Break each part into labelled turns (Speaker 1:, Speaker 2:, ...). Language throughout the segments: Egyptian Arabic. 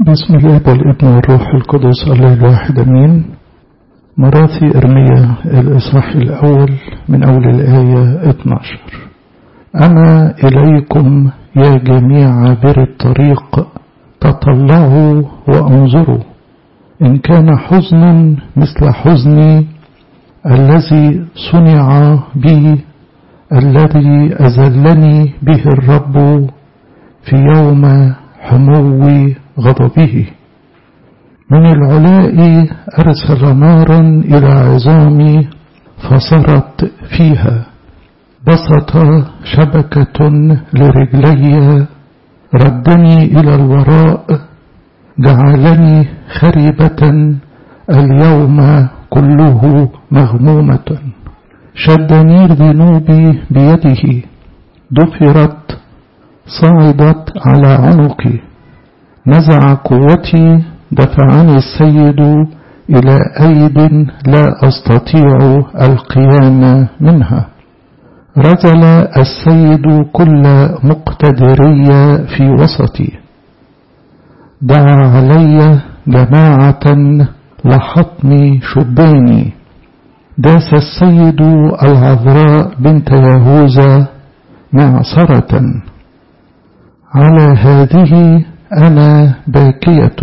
Speaker 1: بسم الله والابن والروح القدس الله الواحد امين مراثي ارميا الاصحاح الاول من اول الايه 12 انا اليكم يا جميع عابر الطريق تطلعوا وانظروا ان كان حزن مثل حزني الذي صنع بي الذي اذلني به الرب في يوم حمو غضبه من العلاء أرسل نارا إلى عظامي فصرت فيها بسط شبكة لرجلي ردني إلى الوراء جعلني خربة اليوم كله مغمومة شد نير ذنوبي بيده ضفرت صعدت على عنقي نزع قوتي دفعني السيد إلى أيد لا أستطيع القيام منها رجل السيد كل مقتدري في وسطي دعا علي جماعة لحطم شباني داس السيد العذراء بنت يهوذا معصرة على هذه أنا باكية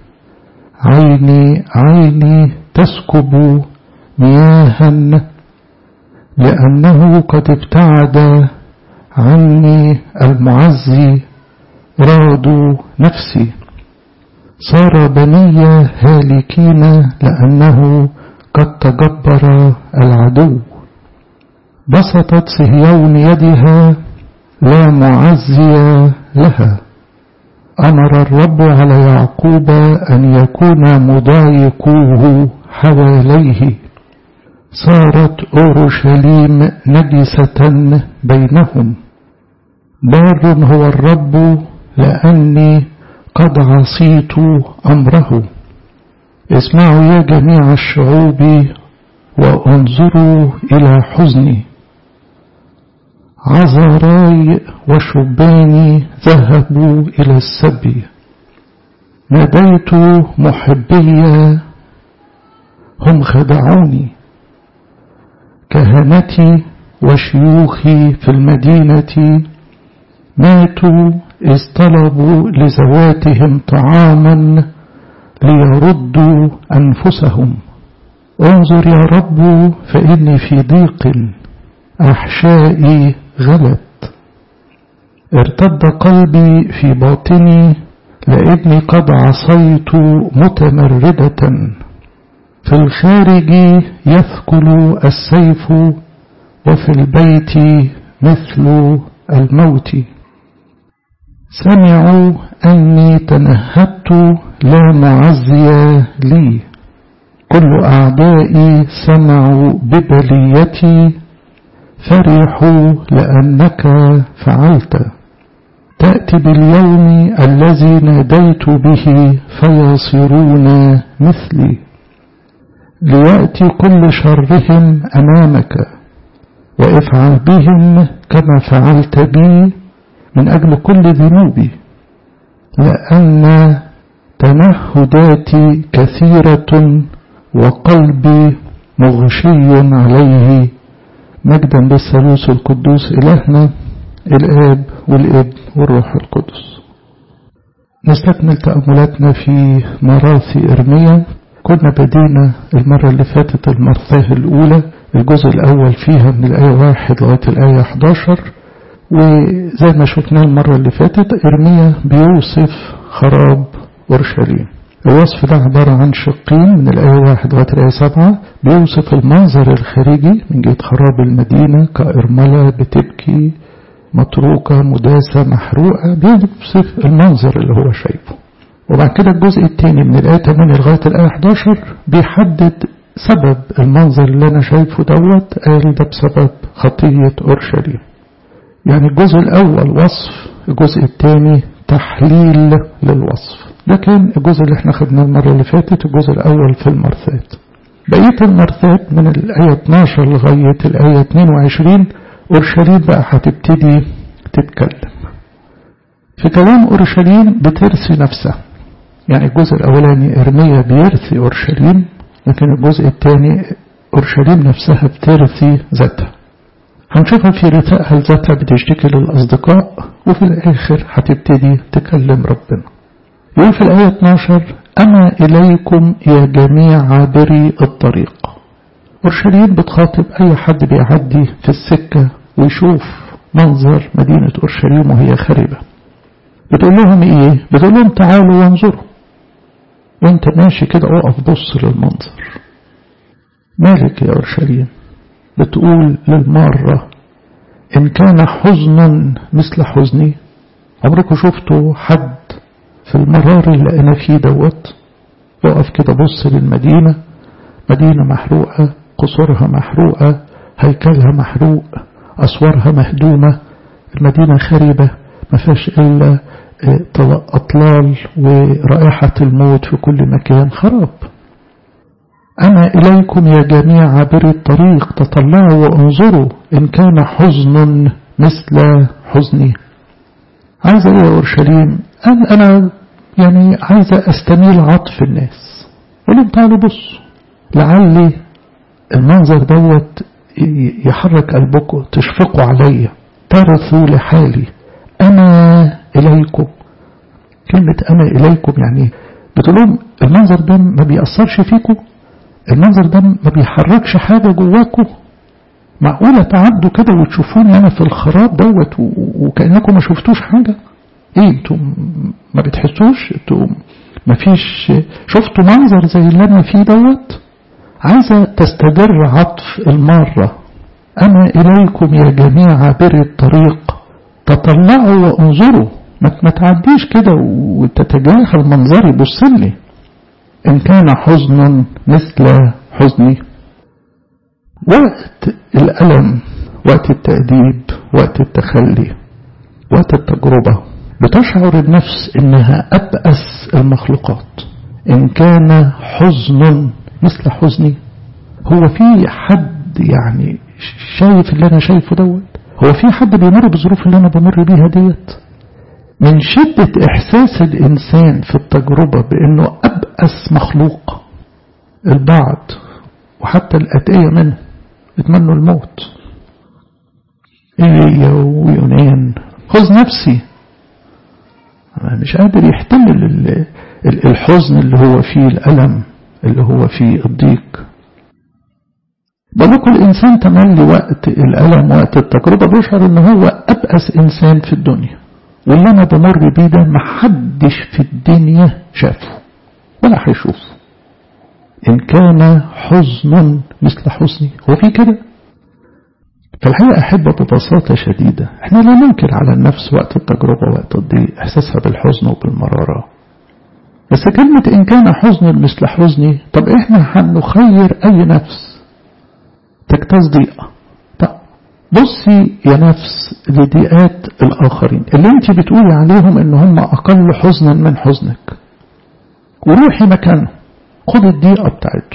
Speaker 1: عيني عيني تسكب مياها لأنه قد ابتعد عني المعزي رادوا نفسي صار بني هالكين لأنه قد تجبر العدو بسطت صهيون يدها لا معزي لها أمر الرب على يعقوب أن يكون مضايقوه حواليه صارت أورشليم نجسة بينهم بار هو الرب لأني قد عصيت أمره اسمعوا يا جميع الشعوب وانظروا إلى حزني عذراي وشباني ذهبوا إلى السبي ناديت محبي هم خدعوني كهنتي وشيوخي في المدينة ماتوا إذ طلبوا لذواتهم طعاما ليردوا أنفسهم انظر يا رب فإني في ضيق أحشائي غلت ارتد قلبي في باطني لأني قد عصيت متمردة في الخارج يثكل السيف وفي البيت مثل الموت سمعوا أني تنهدت لا معزي لي كل أعدائي سمعوا ببليتي فرحوا لأنك فعلت تأتي باليوم الذي ناديت به فيصيرون مثلي ليأتي كل شرهم أمامك وافعل بهم كما فعلت بي من أجل كل ذنوبي لأن تنهداتي كثيرة وقلبي مغشي عليه مجدا بالثالوث القدوس إلهنا الآب والابن والروح القدس نستكمل تأملاتنا في مراثي إرميا كنا بدينا المرة اللي فاتت المرثاه الأولى الجزء الأول فيها من الآية واحد لغاية الآية 11 وزي ما شفنا المرة اللي فاتت إرميا بيوصف خراب أورشليم الوصف ده عبارة عن شقين من الآية واحد لغاية الآية سبعة بيوصف المنظر الخارجي من جهة خراب المدينة كإرملة بتبكي متروكة مداسة محروقة بيوصف المنظر اللي هو شايفه وبعد كده الجزء الثاني من الآية 8 لغاية الآية 11 بيحدد سبب المنظر اللي أنا شايفه دوت قال ده بسبب خطية أورشليم يعني الجزء الأول وصف الجزء الثاني تحليل للوصف ده كان الجزء اللي احنا خدناه المرة اللي فاتت الجزء الأول في المرثات بقية المرثات من الآية 12 لغاية الآية 22 أورشليم بقى هتبتدي تتكلم في كلام أورشليم بترسي نفسها يعني الجزء الأولاني إرميا بيرثي أورشليم لكن الجزء الثاني أورشليم نفسها بترثي ذاتها هنشوفها في رثائها لذاتها بتشتكي للأصدقاء وفي الآخر هتبتدي تكلم ربنا يقول في الآية 12 أنا إليكم يا جميع عابري الطريق أورشليم بتخاطب أي حد بيعدي في السكة ويشوف منظر مدينة أورشليم وهي خربة بتقول لهم إيه؟ بتقول لهم تعالوا وانظروا وانت ماشي كده اقف بص للمنظر مالك يا أورشليم بتقول للمرة إن كان حزن مثل حزني عمركم شفتوا حد في المرار اللي أنا فيه دوت يقف كده بص للمدينة مدينة محروقة قصورها محروقة هيكلها محروق أسوارها مهدومة المدينة خربة ما فيهاش إلا أطلال ورائحة الموت في كل مكان خراب أنا إليكم يا جميع عابري الطريق تطلعوا وانظروا إن كان حزن مثل حزني عايزة إيه يا أورشليم أنا, أنا يعني عايزة أستميل عطف الناس قولوا تعالوا بص لعلي المنظر دوت يحرك قلبكم تشفقوا عليا ترثوا لحالي أنا إليكم كلمة أنا إليكم يعني بتقولون المنظر ده ما بيأثرش فيكم المنظر ده ما بيحركش حاجة جواكم معقولة تعدوا كده وتشوفوني أنا في الخراب دوت وكأنكم ما شفتوش حاجة إيه انتم ما بتحسوش انتم ما فيش شفتوا منظر زي اللي أنا فيه دوت عايزة تستدر عطف المارة أنا إليكم يا جميع عابري الطريق تطلعوا وانظروا ما تعديش كده وتتجاهل منظري بص لي إن كان حزن مثل حزني وقت الألم وقت التأديب وقت التخلي وقت التجربة بتشعر النفس إنها أبأس المخلوقات إن كان حزن مثل حزني هو في حد يعني شايف اللي أنا شايفه دوت هو في حد بيمر بالظروف اللي أنا بمر بيها ديت من شدة إحساس الإنسان في التجربة بأنه أبأس مخلوق البعض وحتى الأتقية منه يتمنوا الموت إيه ويونان خذ نفسي مش قادر يحتمل الحزن اللي هو فيه الألم اللي هو فيه الضيق بلوك الإنسان تملي وقت الألم وقت التجربة بيشعر إن هو أبأس إنسان في الدنيا واللي أنا بمر بيه ده محدش في الدنيا شافه ولا هيشوفه إن كان حزن مثل حزني هو في كده فالحقيقة أحبة ببساطة شديدة احنا لا ننكر على النفس وقت التجربة وقت الضيق إحساسها بالحزن وبالمرارة بس كلمة إن كان حزن مثل حزني طب إحنا هنخير أي نفس تجتاز ضيقة طب بصي يا نفس لضيقات الآخرين اللي انت بتقولي عليهم إن هم أقل حزنا من حزنك وروحي مكانهم خد الضيقة بتاعته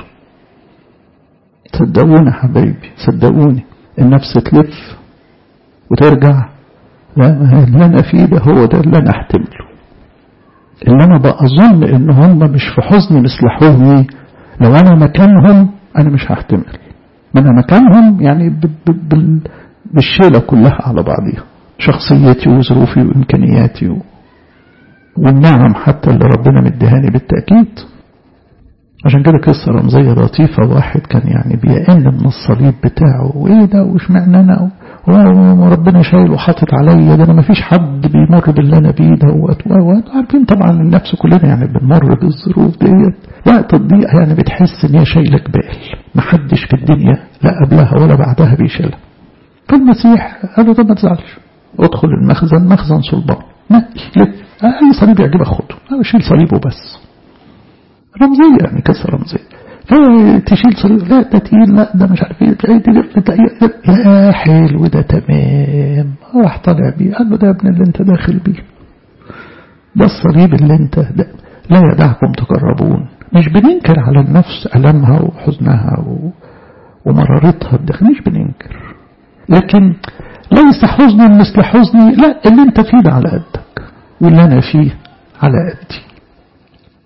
Speaker 1: صدقوني حبايبي صدقوني النفس تلف وترجع لا اللي أنا فيه ده هو ده اللي أنا أحتمله اللي أنا بأظن إن هم مش في حزن مثل حزني لو أنا مكانهم أنا مش هحتمل ما أنا مكانهم يعني بالشيلة كلها على بعضيها شخصيتي وظروفي وإمكانياتي و... والنعم حتى اللي ربنا مديهاني بالتأكيد عشان كده قصة رمزية لطيفة واحد كان يعني بيئن من الصليب بتاعه وايه ده وش معنى انا وربنا شايل وحاطط عليا ده انا ما فيش حد بيمر باللي انا بيه دوت عارفين طبعا النفس كلنا يعني بنمر بالظروف ديت وقت الضيق يعني بتحس ان هي شايلك بال ما حدش في الدنيا لا قبلها ولا بعدها بيشيلها فالمسيح قال له طب ما تزعلش ادخل المخزن مخزن صلبان نقي لف اي صليب يعجبك خده شيل صليبه بس رمزية يعني قصة رمزية فتشيل صليب لا ده تقيل لا ده مش عارف ايه يا حلو ده تمام راح طالع بيه قال له ده يا ابن اللي انت داخل بيه ده الصليب اللي انت ده لا يدعكم تقربون مش بننكر على النفس ألمها وحزنها و... ومرارتها الداخل مش بننكر لكن ليس حزن مثل حزني لا اللي انت فيه ده على قدك واللي انا فيه على قدي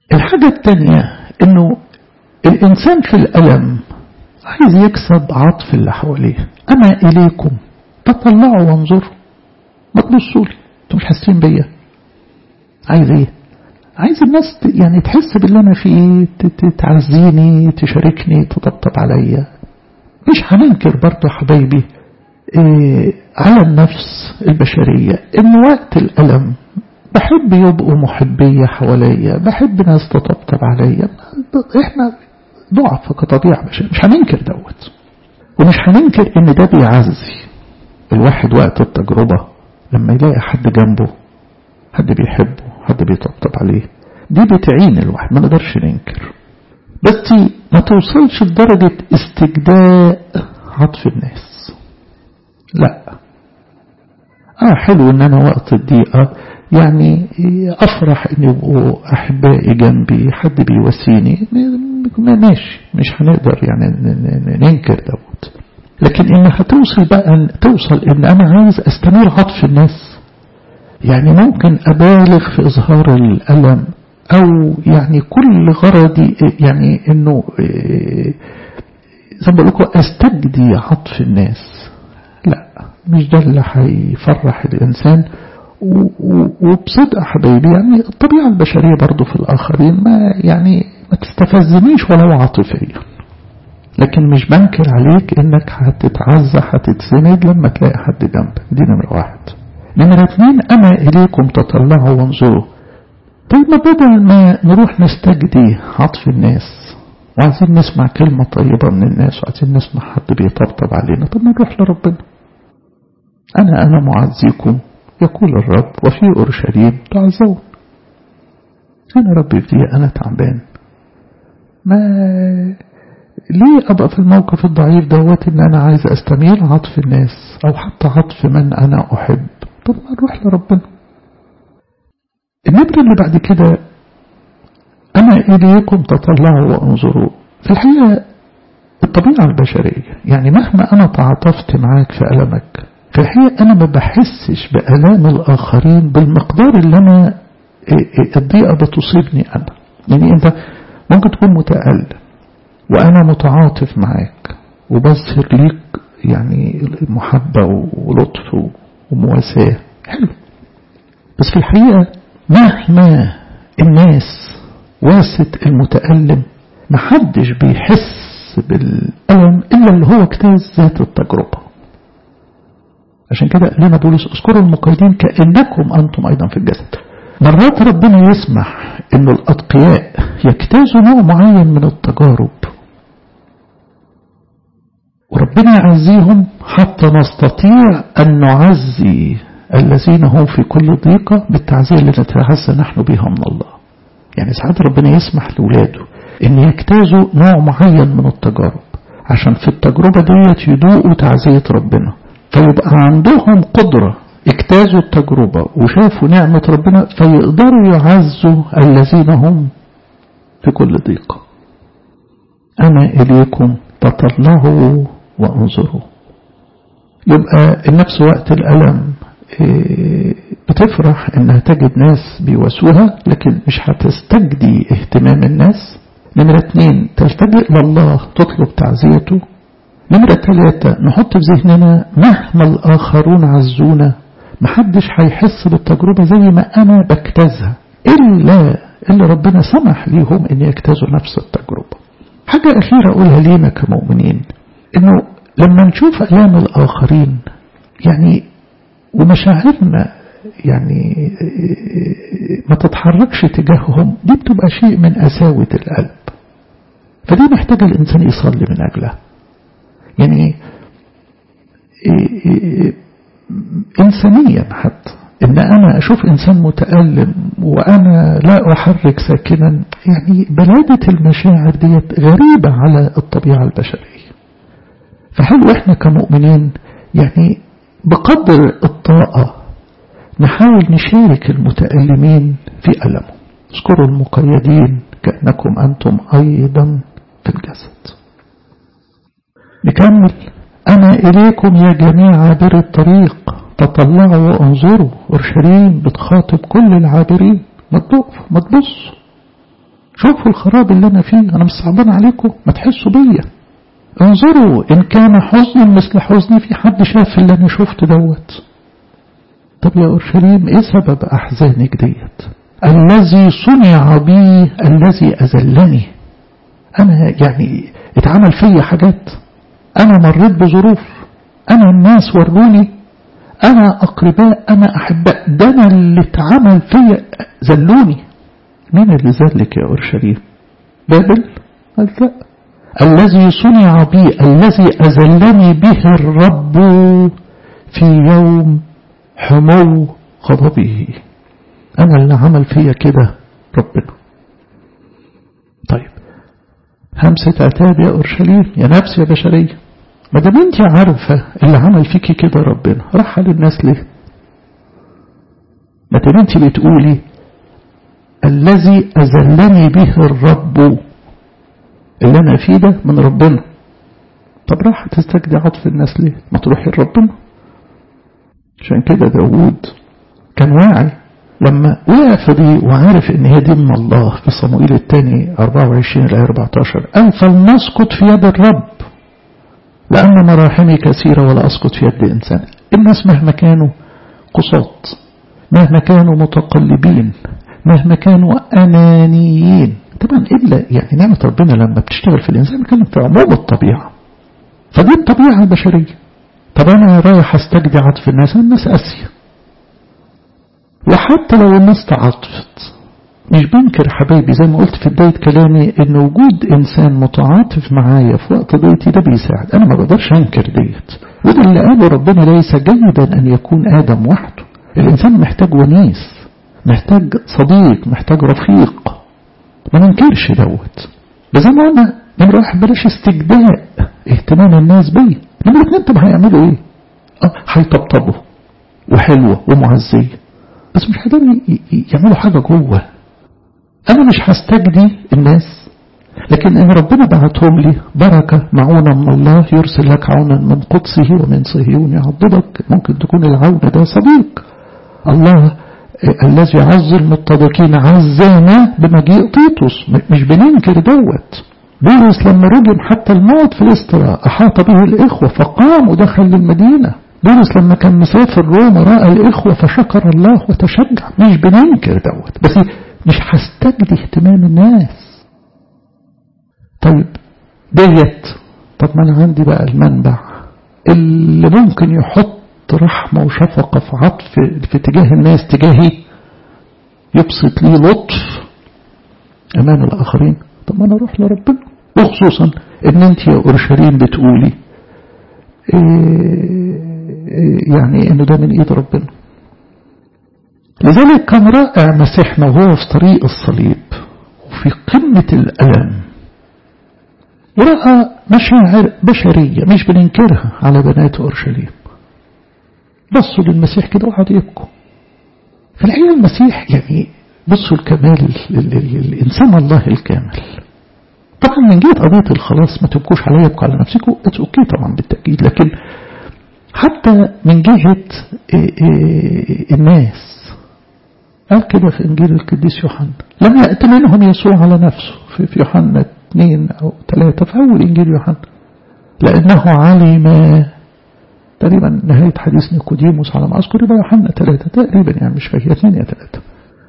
Speaker 1: الحاجة الثانية انه الانسان في الالم عايز يكسب عطف اللي حواليه انا اليكم تطلعوا وانظروا ما تبصوا لي انتوا مش حاسين بيا عايز ايه عايز الناس يعني تحس باللي انا فيه تعزيني تشاركني تطبطب عليا مش هننكر برضه حبايبي إيه على النفس البشرية ان وقت الألم بحب يبقوا محبية حواليا بحب ناس تطبطب عليا احنا ضعف كطبيعة بشرية مش هننكر دوت ومش هننكر ان ده بيعزي الواحد وقت التجربة لما يلاقي حد جنبه حد بيحبه حد بيطبطب عليه دي بتعين الواحد ما نقدرش ننكر بس ما توصلش لدرجة استجداء عطف الناس لا اه حلو ان انا وقت الضيقة يعني افرح ان يبقوا احبائي جنبي حد بيواسيني ماشي مش هنقدر يعني ننكر دوت لكن انها توصل بقى توصل ان انا عايز استمر عطف الناس يعني ممكن ابالغ في اظهار الالم او يعني كل غرضي يعني انه زي ما بقول استجدي عطف الناس لا مش ده اللي هيفرح الانسان وبصدق حبايبي يعني الطبيعة البشرية برضو في الآخرين ما يعني ما تستفزنيش ولو عاطفيا لكن مش بنكر عليك انك هتتعزى هتتسند لما تلاقي حد جنبك دي نمرة واحد نمرة اتنين انا اليكم تطلعوا وانظروا طيب ما بدل ما نروح نستجدي عطف الناس وعايزين نسمع كلمة طيبة من الناس وعايزين نسمع حد بيطبطب علينا طب ما نروح لربنا أنا أنا معزيكم يقول الرب وفي أورشليم تعزون أنا ربي في أنا تعبان ما ليه أبقى في الموقف الضعيف دوت إن أنا عايز أستميل عطف الناس أو حتى عطف من أنا أحب طب ما نروح لربنا النبرة اللي بعد كده أنا إليكم تطلعوا وانظروا في الحقيقة الطبيعة البشرية يعني مهما أنا تعاطفت معاك في ألمك في الحقيقة أنا ما بحسش بألام الآخرين بالمقدار اللي أنا الضيقة بتصيبني أنا يعني أنت ممكن تكون متألم وأنا متعاطف معاك وبظهر ليك يعني محبة ولطف ومواساة حلو بس في الحقيقة مهما الناس واست المتألم محدش بيحس بالألم إلا اللي هو اجتاز ذات التجربة عشان كده لنا بولس اذكروا المقيدين كأنكم أنتم أيضا في الجسد مرات ربنا يسمح أن الأتقياء يجتازوا نوع معين من التجارب وربنا يعزيهم حتى نستطيع أن نعزي الذين هم في كل ضيقة بالتعزية التي نتعزى نحن بها من الله يعني ساعات ربنا يسمح لولاده أن يجتازوا نوع معين من التجارب عشان في التجربة ديت يدوقوا تعزية ربنا فيبقى عندهم قدرة اجتازوا التجربة وشافوا نعمة ربنا فيقدروا يعزوا الذين هم في كل ضيقة أنا إليكم تطلعوا وانظروا يبقى النفس وقت الألم بتفرح انها تجد ناس بيواسوها لكن مش هتستجدي اهتمام الناس نمرة اتنين تلتجئ لله تطلب تعزيته نمرة ثلاثة نحط في ذهننا مهما الآخرون عزونا محدش هيحس بالتجربة زي ما أنا بجتازها إلا اللي ربنا سمح ليهم أن يجتازوا نفس التجربة حاجة أخيرة أقولها لينا كمؤمنين إنه لما نشوف ألام الآخرين يعني ومشاعرنا يعني ما تتحركش تجاههم دي بتبقى شيء من أساوة القلب فدي محتاجة الإنسان يصلي من أجلها يعني إنسانيا حتى إن أنا أشوف إنسان متألم وأنا لا أحرك ساكنا يعني بلادة المشاعر ديت غريبة على الطبيعة البشرية فحلو إحنا كمؤمنين يعني بقدر الطاقة نحاول نشارك المتألمين في ألمه اذكروا المقيدين كأنكم أنتم أيضا في الجسد نكمل أنا إليكم يا جميع عابر الطريق تطلعوا وانظروا أورشليم بتخاطب كل العابرين ما تقف ما تبص شوفوا الخراب اللي أنا فيه أنا مش صعبان عليكم ما تحسوا بيا انظروا إن كان حزن مثل حزني في حد شاف اللي أنا شفت دوت طب يا أورشليم إيه سبب أحزانك ديت الذي صنع بي الذي أذلني أنا يعني اتعمل فيا حاجات أنا مريت بظروف أنا الناس وروني أنا أقرباء أنا أحباء ده أنا اللي اتعمل فيا ذلوني مين اللي ذلك يا أورشليم بابل قالت لا الذي صنع بي الذي أذلني به الرب في يوم حمو غضبه أنا اللي عمل فيا كده ربنا طيب همسة عتاب يا أورشليم يا نفس يا بشرية ما دام انت عارفة اللي عمل فيكي كده ربنا راح للناس ليه ما دام انت بتقولي الذي أذلني به الرب اللي أنا فيه ده من ربنا طب راح تستجدي عطف الناس ليه ما تروحي لربنا عشان كده داوود كان واعي لما وقع في دي وعارف ان هي دي من الله في صموئيل الثاني 24 ل 14 قال فلنسقط في يد الرب لأن مراحمي كثيرة ولا أسقط في يد إنسان الناس مهما كانوا قصاط مهما كانوا متقلبين مهما كانوا أنانيين طبعا إلا يعني نعمة ربنا لما بتشتغل في الإنسان كان في عموم الطبيعة فدي الطبيعة البشرية طب أنا رايح أستجدي عطف الناس الناس قاسية وحتى لو الناس تعاطفت مش بنكر حبايبي زي ما قلت في بداية كلامي ان وجود انسان متعاطف معايا في وقت ضيقتي ده بيساعد انا ما بقدرش انكر ديت وده اللي قاله ربنا ليس جيدا ان يكون ادم وحده الانسان محتاج ونيس محتاج صديق محتاج رفيق ما ننكرش دوت بس زي ما قلنا نمرة واحد بلاش استجداء اهتمام الناس بيا نمرة اتنين طب هيعملوا ايه؟ اه هيطبطبوا وحلوة ومعزية بس مش هيقدروا يعملوا حاجة جوه أنا مش هستجدي الناس لكن إن ربنا بعتهم لي بركة معونة من الله يرسل لك عونا من قدسه ومن صهيون يعضدك ممكن تكون العون ده صديق الله الذي يعز المتضكين عزانا بمجيء طيطس مش بننكر دوت بولس لما رجم حتى الموت في الاستراء أحاط به الإخوة فقام ودخل للمدينة بولس لما كان مسافر روما رأى الإخوة فشكر الله وتشجع مش بننكر دوت بس مش هستجدي اهتمام الناس طيب ديت طب ما انا عندي بقى المنبع اللي ممكن يحط رحمة وشفقة في عطف في اتجاه الناس تجاهي يبسط لي لطف أمام الآخرين طب ما أنا أروح لربنا وخصوصا إن أنت يا أورشليم بتقولي إيه يعني إنه ده من إيد ربنا لذلك كان رائع مسيحنا وهو في طريق الصليب وفي قمة الألم ورأى مشاعر بشرية مش بننكرها على بنات أورشليم بصوا للمسيح كده وقعدوا يبكوا في الحقيقة المسيح يعني بصوا الكمال الإنسان الله الكامل طبعا من جهة قضية الخلاص ما تبكوش عليا يبكوا على نفسكم اتس اوكي طبعا بالتأكيد لكن حتى من جهة الناس قال كده في إنجيل القديس يوحنا لم يأت منهم يسوع على نفسه في يوحنا اثنين أو ثلاثة في أول إنجيل يوحنا لأنه علم تقريبا نهاية حديث نيقوديموس على ما أذكر يبقى يوحنا ثلاثة تقريبا يعني مش فاكر اثنين يا ثلاثة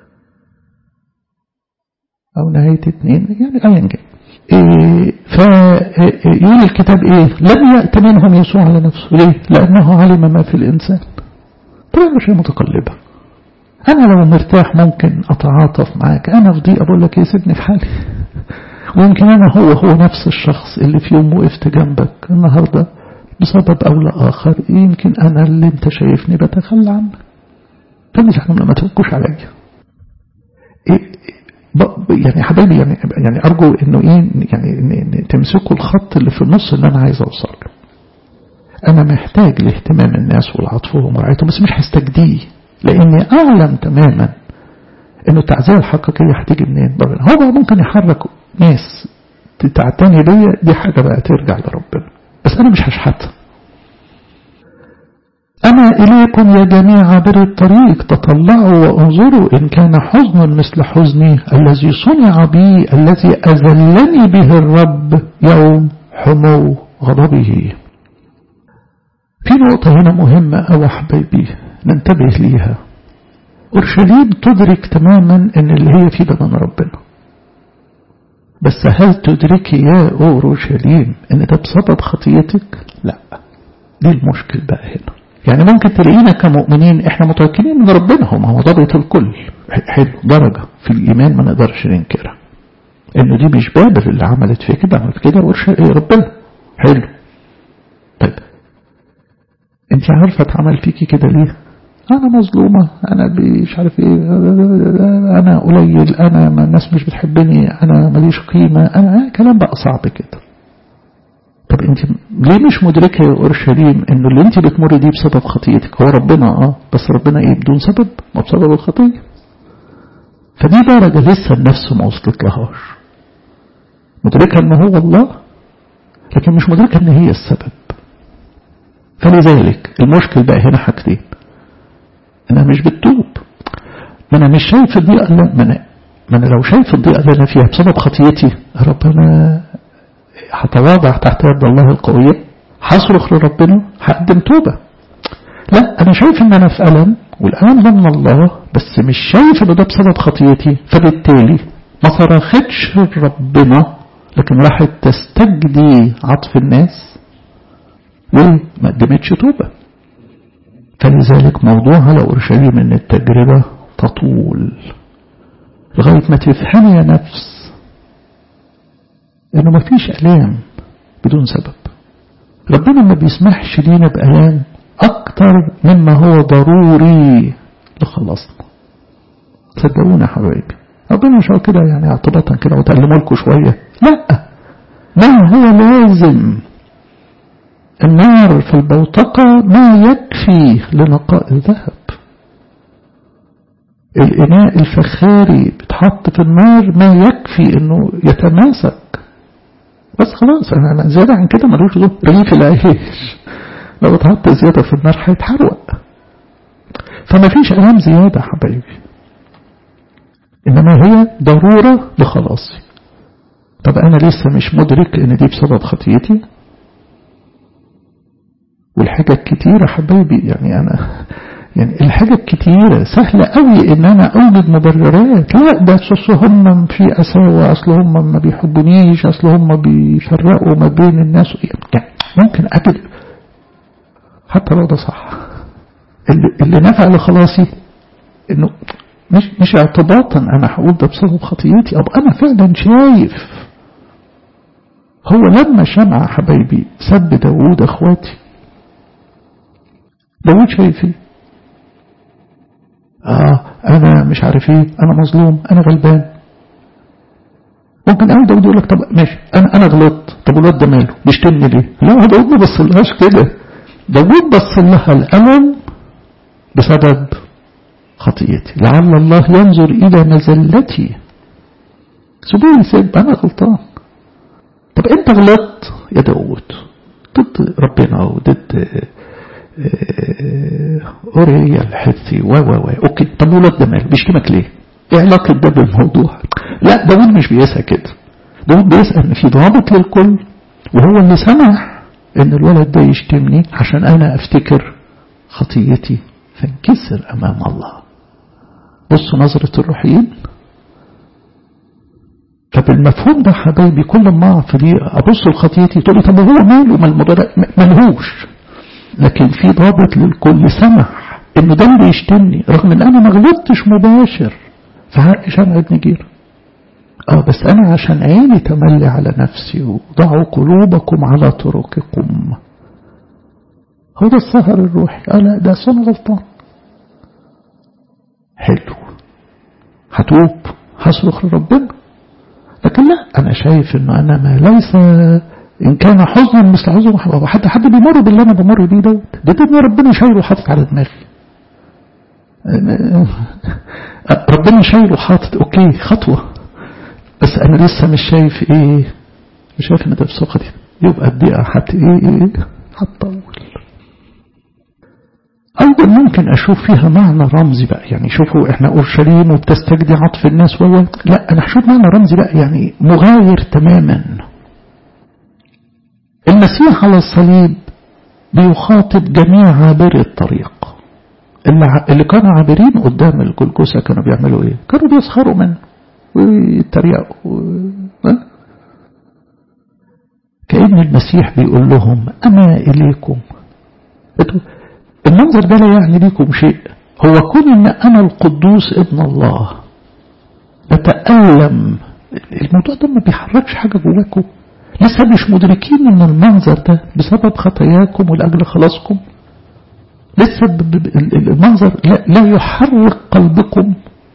Speaker 1: أو نهاية اثنين يعني أيا كان إيه فيقول الكتاب إيه لم يأت منهم يسوع على نفسه ليه لأنه علم ما في الإنسان طبعا مش متقلبة أنا لو مرتاح ممكن أتعاطف معاك أنا في ضيقة بقول لك إيه سيبني في حالي ويمكن أنا هو هو نفس الشخص اللي في يوم وقفت جنبك النهاردة بسبب أو لآخر يمكن أنا اللي أنت شايفني بتخلى عنك فمش احنا ما تبكوش عليا إيه يعني حبايبي يعني يعني أرجو إنه إيه يعني تمسكوا الخط اللي في النص اللي أنا عايز أوصل له أنا محتاج لاهتمام الناس والعطفهم ورعايتهم بس مش هستجديه لأني أعلم تماما إنه التعزية الحقيقية هتيجي منين ربنا هو ممكن يحرك ناس تعتني بيا دي حاجة بقى ترجع لربنا بس أنا مش هشحتها أنا إليكم يا جميع عبر الطريق تطلعوا وانظروا إن كان حزن مثل حزني الذي صنع بي الذي أذلني به الرب يوم حمو غضبه في نقطة هنا مهمة أو حبايبي ننتبه ليها أورشليم تدرك تماما أن اللي هي في بدن ربنا بس هل تدركي يا أورشليم أن ده بسبب خطيتك لا دي المشكل بقى هنا يعني ممكن تلاقينا كمؤمنين احنا متوكلين من ربنا هو هو ضابط الكل حلو درجة في الإيمان ما نقدرش ننكرها انه دي مش بابل اللي عملت في كده عملت كده ربنا حلو طيب انت عارفة اتعمل فيكي كده ليه انا مظلومة انا مش عارف ايه انا قليل انا ما الناس مش بتحبني انا ماليش قيمة انا كلام بقى صعب كده طب انت ليه مش مدركة يا اورشليم انه اللي انت بتمر دي بسبب خطيتك هو ربنا اه بس ربنا ايه بدون سبب ما بسبب الخطية فدي درجة لسه النفس ما وصلت لهاش مدركة ان هو الله لكن مش مدركة ان هي السبب فلذلك المشكل بقى هنا حاجتين انا مش بتوب ما انا مش شايف الضيقة اللي ما انا, ما أنا لو شايف الضيقة اللي انا فيها بسبب خطيتي ربنا هتواضع تحت يد الله القوية هصرخ لربنا هقدم توبة لا انا شايف ان انا في ألم والألم ده من الله بس مش شايف ان ده بسبب خطيتي فبالتالي ما صرختش ربنا لكن راحت تستجدي عطف الناس وما قدمتش توبة فلذلك موضوع على أورشليم أن التجربة تطول لغاية ما تفهمي يا نفس أنه ما فيش ألام بدون سبب ربنا ما بيسمحش لينا بألام أكتر مما هو ضروري لخلاصنا صدقونا يا حبايبي ربنا مش كده يعني اعتباطا كده وتعلموا لكم شوية لا ما هو لازم النار في البوتقة ما يكفي لنقاء الذهب الإناء الفخاري بتحط في النار ما يكفي انه يتماسك بس خلاص انا زيادة عن كده ملوش له رغيف العيش لو اتحط زيادة في النار هيتحرق فما فيش ألام زيادة حبايبي إنما هي ضرورة لخلاصي طب أنا لسه مش مدرك إن دي بسبب خطيتي والحاجة الكتيرة حبايبي يعني أنا يعني الحاجة الكتيرة سهلة قوي إن أنا أوجد مبررات لا ده أصل هم في أساوة أصل هم ما بيحبونيش أصل هم بيفرقوا ما بين الناس يعني ممكن أجد حتى لو ده صح اللي, اللي نفع لخلاصي إنه مش مش اعتباطا أنا هقول ده بسبب خطيتي أو أنا فعلا شايف هو لما شمع حبايبي سب داوود أخواتي داود شايف ايه اه انا مش عارف ايه انا مظلوم انا غلبان ممكن قوي داود يقول لك طب ماشي انا انا غلطت طب الواد ده ماله بيشتمني ليه لا داود ما بصلهاش كده داود بص لها الالم بسبب خطيتي لعل الله ينظر الى مزلتي سيبوني سيب انا غلطان طب انت غلطت يا داود ضد ربنا وضد أوريا الحثي و و و أوكي طب ولاد ده مال بيشتمك ليه؟ إيه علاقة ده بالموضوع؟ لا داود مش بيسأل كده داود بيسأل إن في ضابط للكل وهو اللي سمح إن الولد ده يشتمني عشان أنا أفتكر خطيتي فانكسر أمام الله بصوا نظرة الروحيين طب المفهوم ده حبايبي كل ما أقع في دي أبص لخطيتي تقول لي طب هو ماله ما الموضوع ملهوش لكن في ضابط للكل سمح انه ده اللي يشتمني رغم ان انا ما غلطتش مباشر في حق شمع ابن جير اه بس انا عشان عيني تملي على نفسي وضعوا قلوبكم على طرقكم هو ده السهر الروحي اه لا ده انا غلطان حلو هتوب هصرخ لربنا لكن لا انا شايف انه انا ما ليس إن كان حزنا مثل حزن حد حد بيمر باللي أنا بمر بيه دوت ده ده ربنا شايله وحاطط على دماغي ربنا شايله وحاطط أوكي خطوة بس أنا لسه مش شايف إيه مش شايف إن ده في دي يبقى الدقيقة حت إيه إيه هتطول أيضا ممكن أشوف فيها معنى رمزي بقى يعني شوفوا إحنا أورشليم وبتستجدي عطف الناس و لا أنا هشوف معنى رمزي بقى يعني مغاير تماما المسيح على الصليب بيخاطب جميع عابري الطريق اللي, اللي كانوا عابرين قدام الجلجوسة كانوا بيعملوا ايه كانوا بيسخروا منه ويتريقوا كأن المسيح بيقول لهم أنا إليكم المنظر ده لا يعني ليكم شيء هو كون ان انا القدوس ابن الله بتألم الموضوع ده ما بيحركش حاجة جواكم لسه مش مدركين ان المنظر ده بسبب خطاياكم ولأجل خلاصكم لسه المنظر لا, لا يحرك قلبكم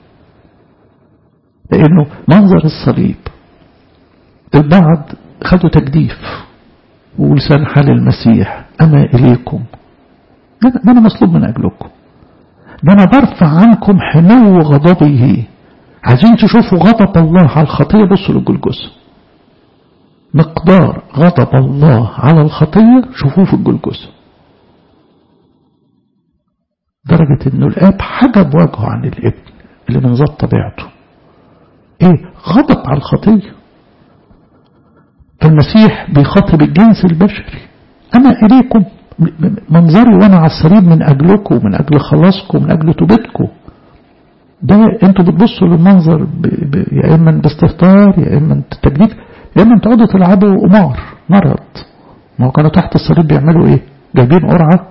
Speaker 1: لانه منظر الصليب البعض خدوا تجديف ولسان حال المسيح أما إليكم ده أنا مطلوب من أجلكم ده أنا برفع عنكم حنو غضبه عايزين تشوفوا غضب الله على الخطية بصوا للجلجسة مقدار غضب الله على الخطية شوفوه في الجلجسة درجة انه الاب حجب وجهه عن الابن اللي من ذات طبيعته ايه غضب على الخطية فالمسيح بيخاطب الجنس البشري انا اليكم منظري وانا على الصليب من اجلكم من اجل خلاصكم من اجل توبتكم ده انتوا بتبصوا للمنظر ب... ب... يا اما باستهتار يا اما تجديد يا اما تقعدوا تلعبوا قمار مرض ما هو كانوا تحت الصليب بيعملوا ايه جايبين قرعه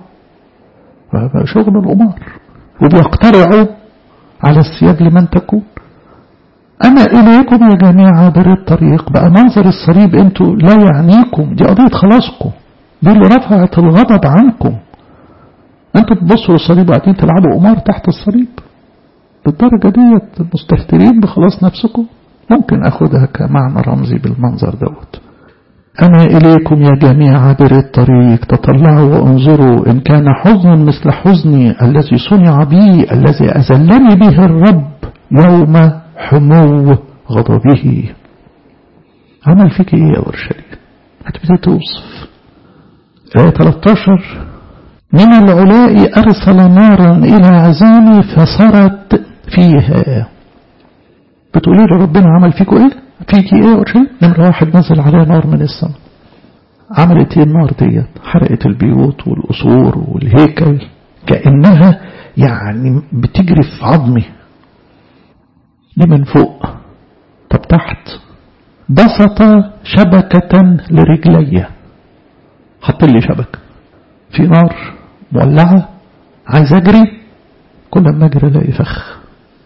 Speaker 1: شغل القمار وبيقترعوا على الثياب لمن تكون أنا إليكم يا جميع عابر الطريق بقى منظر الصليب أنتوا لا يعنيكم دي قضية خلاصكم دي اللي رفعت الغضب عنكم أنتوا بتبصوا للصليب وقاعدين تلعبوا قمار تحت الصليب بالدرجة ديت مستهترين بخلاص نفسكم ممكن أخدها كمعنى رمزي بالمنظر دوت أنا إليكم يا جميع عابر الطريق تطلعوا وانظروا إن كان حزن مثل حزني الذي صنع بي الذي أذلني به الرب يوم حمو غضبه عمل فيك ايه يا اورشليم هتبتدي توصف آية 13 من العلاء أرسل نارا إلى عزامي فصرت فيها بتقولي له ربنا عمل فيكوا ايه فيك ايه يا اورشليم نمرة واحد نزل عليها نار من السماء عملت ايه النار ديت حرقت البيوت والقصور والهيكل كأنها يعني بتجري في عظمي دي من فوق طب تحت بسط شبكة لرجلي حط لي شبكة في نار مولعة عايز اجري كل ما اجري الاقي فخ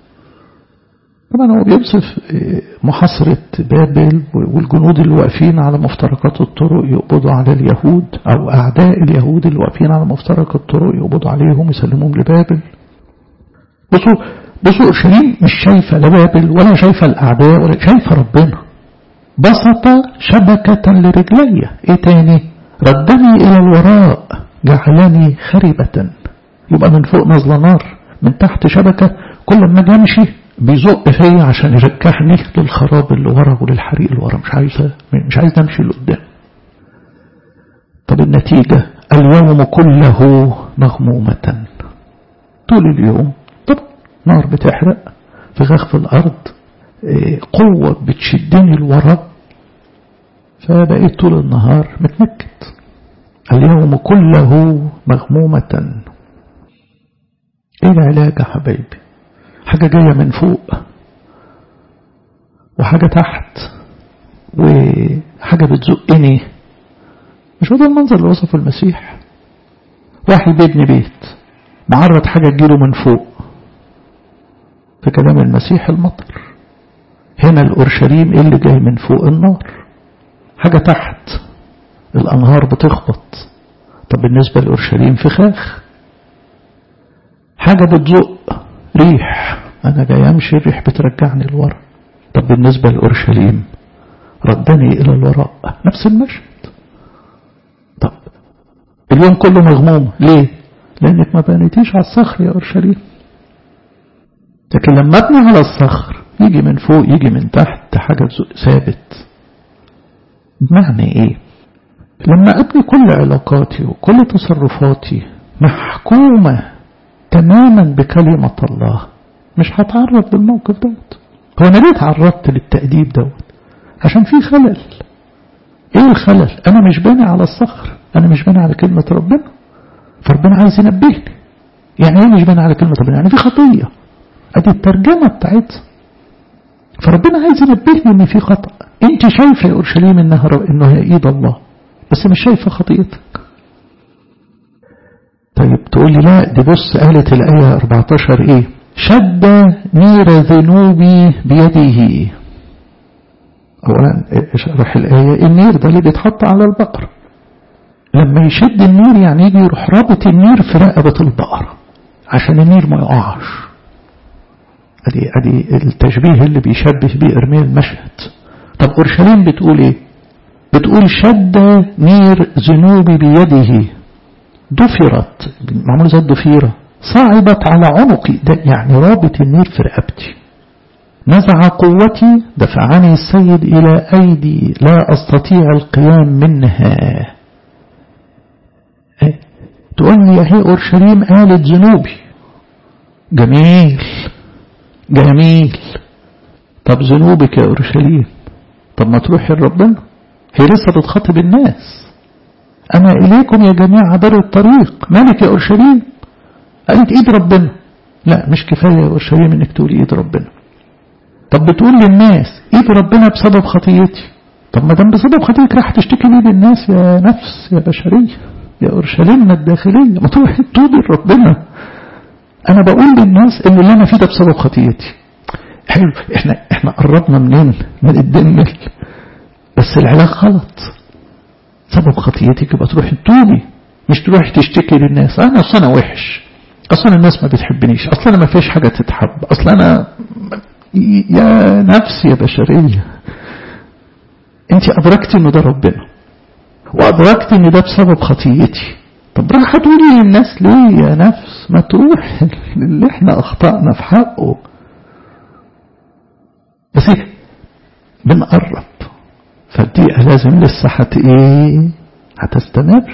Speaker 1: طبعا هو بيوصف محاصرة بابل والجنود اللي واقفين على مفترقات الطرق يقبضوا على اليهود أو أعداء اليهود اللي واقفين على مفترق الطرق يقبضوا عليهم يسلموهم لبابل بصوا بصوا أورشليم مش شايفة لا بابل ولا شايفة الأعداء ولا شايفة ربنا بسط شبكة لرجلي إيه تاني ردني إلى الوراء جعلني خربة يبقى من فوق نازلة نار من تحت شبكة كل ما اجي امشي بيزق فيا عشان يرجعني للخراب اللي ورا وللحريق اللي ورا مش عايز مش عايز امشي لقدام طب النتيجة اليوم كله مغمومة طول اليوم طب نار بتحرق فغاخ في الأرض قوة بتشدني لورا فبقيت طول النهار متنكد اليوم كله مغمومة ايه العلاج يا حبايبي حاجة جاية من فوق وحاجة تحت وحاجة بتزقني مش هو ده المنظر اللي وصفه المسيح واحد بيبني بيت معرض حاجة تجيله من فوق في كلام المسيح المطر هنا الأورشليم اللي جاي من فوق النار حاجة تحت الأنهار بتخبط طب بالنسبة لأورشليم فخاخ حاجة بتزق ريح أنا جاي أمشي الريح بترجعني لورا طب بالنسبة لأورشليم ردني إلى الوراء نفس المشهد طب اليوم كله مغموم ليه لأنك ما بنيتيش على الصخر يا أورشليم لكن لما ابني على الصخر يجي من فوق يجي من تحت حاجة ثابت بمعنى ايه لما ابني كل علاقاتي وكل تصرفاتي محكومة تماما بكلمة الله مش هتعرض للموقف دوت هو أنا ليه تعرضت للتأديب دوت عشان في خلل ايه الخلل انا مش باني على الصخر انا مش باني على كلمة ربنا فربنا عايز ينبهني يعني ايه مش باني على كلمة ربنا يعني في خطية ادي الترجمة بتاعتها فربنا عايز ينبهني ان في خطأ انت شايفة يا اورشليم انها انه هي ايد الله بس مش شايفة خطيتك طيب تقول لي لا دي بص قالت الآية 14 ايه شد نير ذنوبي بيده أولا اشرح الآية النير ده اللي بيتحط على البقرة لما يشد النير يعني يجي يروح رابط النير في رقبة البقرة عشان النير ما يقعش ادي ادي التشبيه اللي بيشبه بيه ارميا المشهد طب اورشليم بتقول ايه بتقول شد نير ذنوبي بيده ضفرت معمول زي الضفيرة صعبت على عنقي ده يعني رابط النير في رقبتي نزع قوتي دفعني السيد إلى أيدي لا أستطيع القيام منها تقول لي يا هي أورشليم قالت ذنوبي جميل جميل طب ذنوبك يا أورشليم طب ما تروحي لربنا هي لسه بتخاطب الناس أنا إليكم يا جميع عبر الطريق مالك يا أورشليم قالت إيد ربنا لا مش كفاية يا أورشليم إنك تقولي إيد ربنا طب بتقول للناس ايد ربنا بسبب خطيتي طب ما دام بسبب خطيتك راح تشتكي ليه للناس يا نفس يا بشرية يا أورشليمنا الداخلية ما تروحي تقولي لربنا أنا بقول للناس إن اللي أنا فيه ده بسبب خطيتي حلو إحنا إحنا قربنا منين من الدنيا بس العلاج غلط سبب خطيتك يبقى تروحي تقولي مش تروحي تشتكي للناس أنا أصل أنا وحش أصلا الناس ما بتحبنيش أصلا ما فيش حاجة تتحب أصلا أنا يا نفس يا بشرية انت ادركتي ان ده ربنا وادركتي ان ده بسبب خطيتي طب راح تقولي للناس ليه يا نفس ما تروح اللي احنا اخطأنا في حقه بس ايه بنقرب فالدقيقة لازم لسه حت ايه هتستمر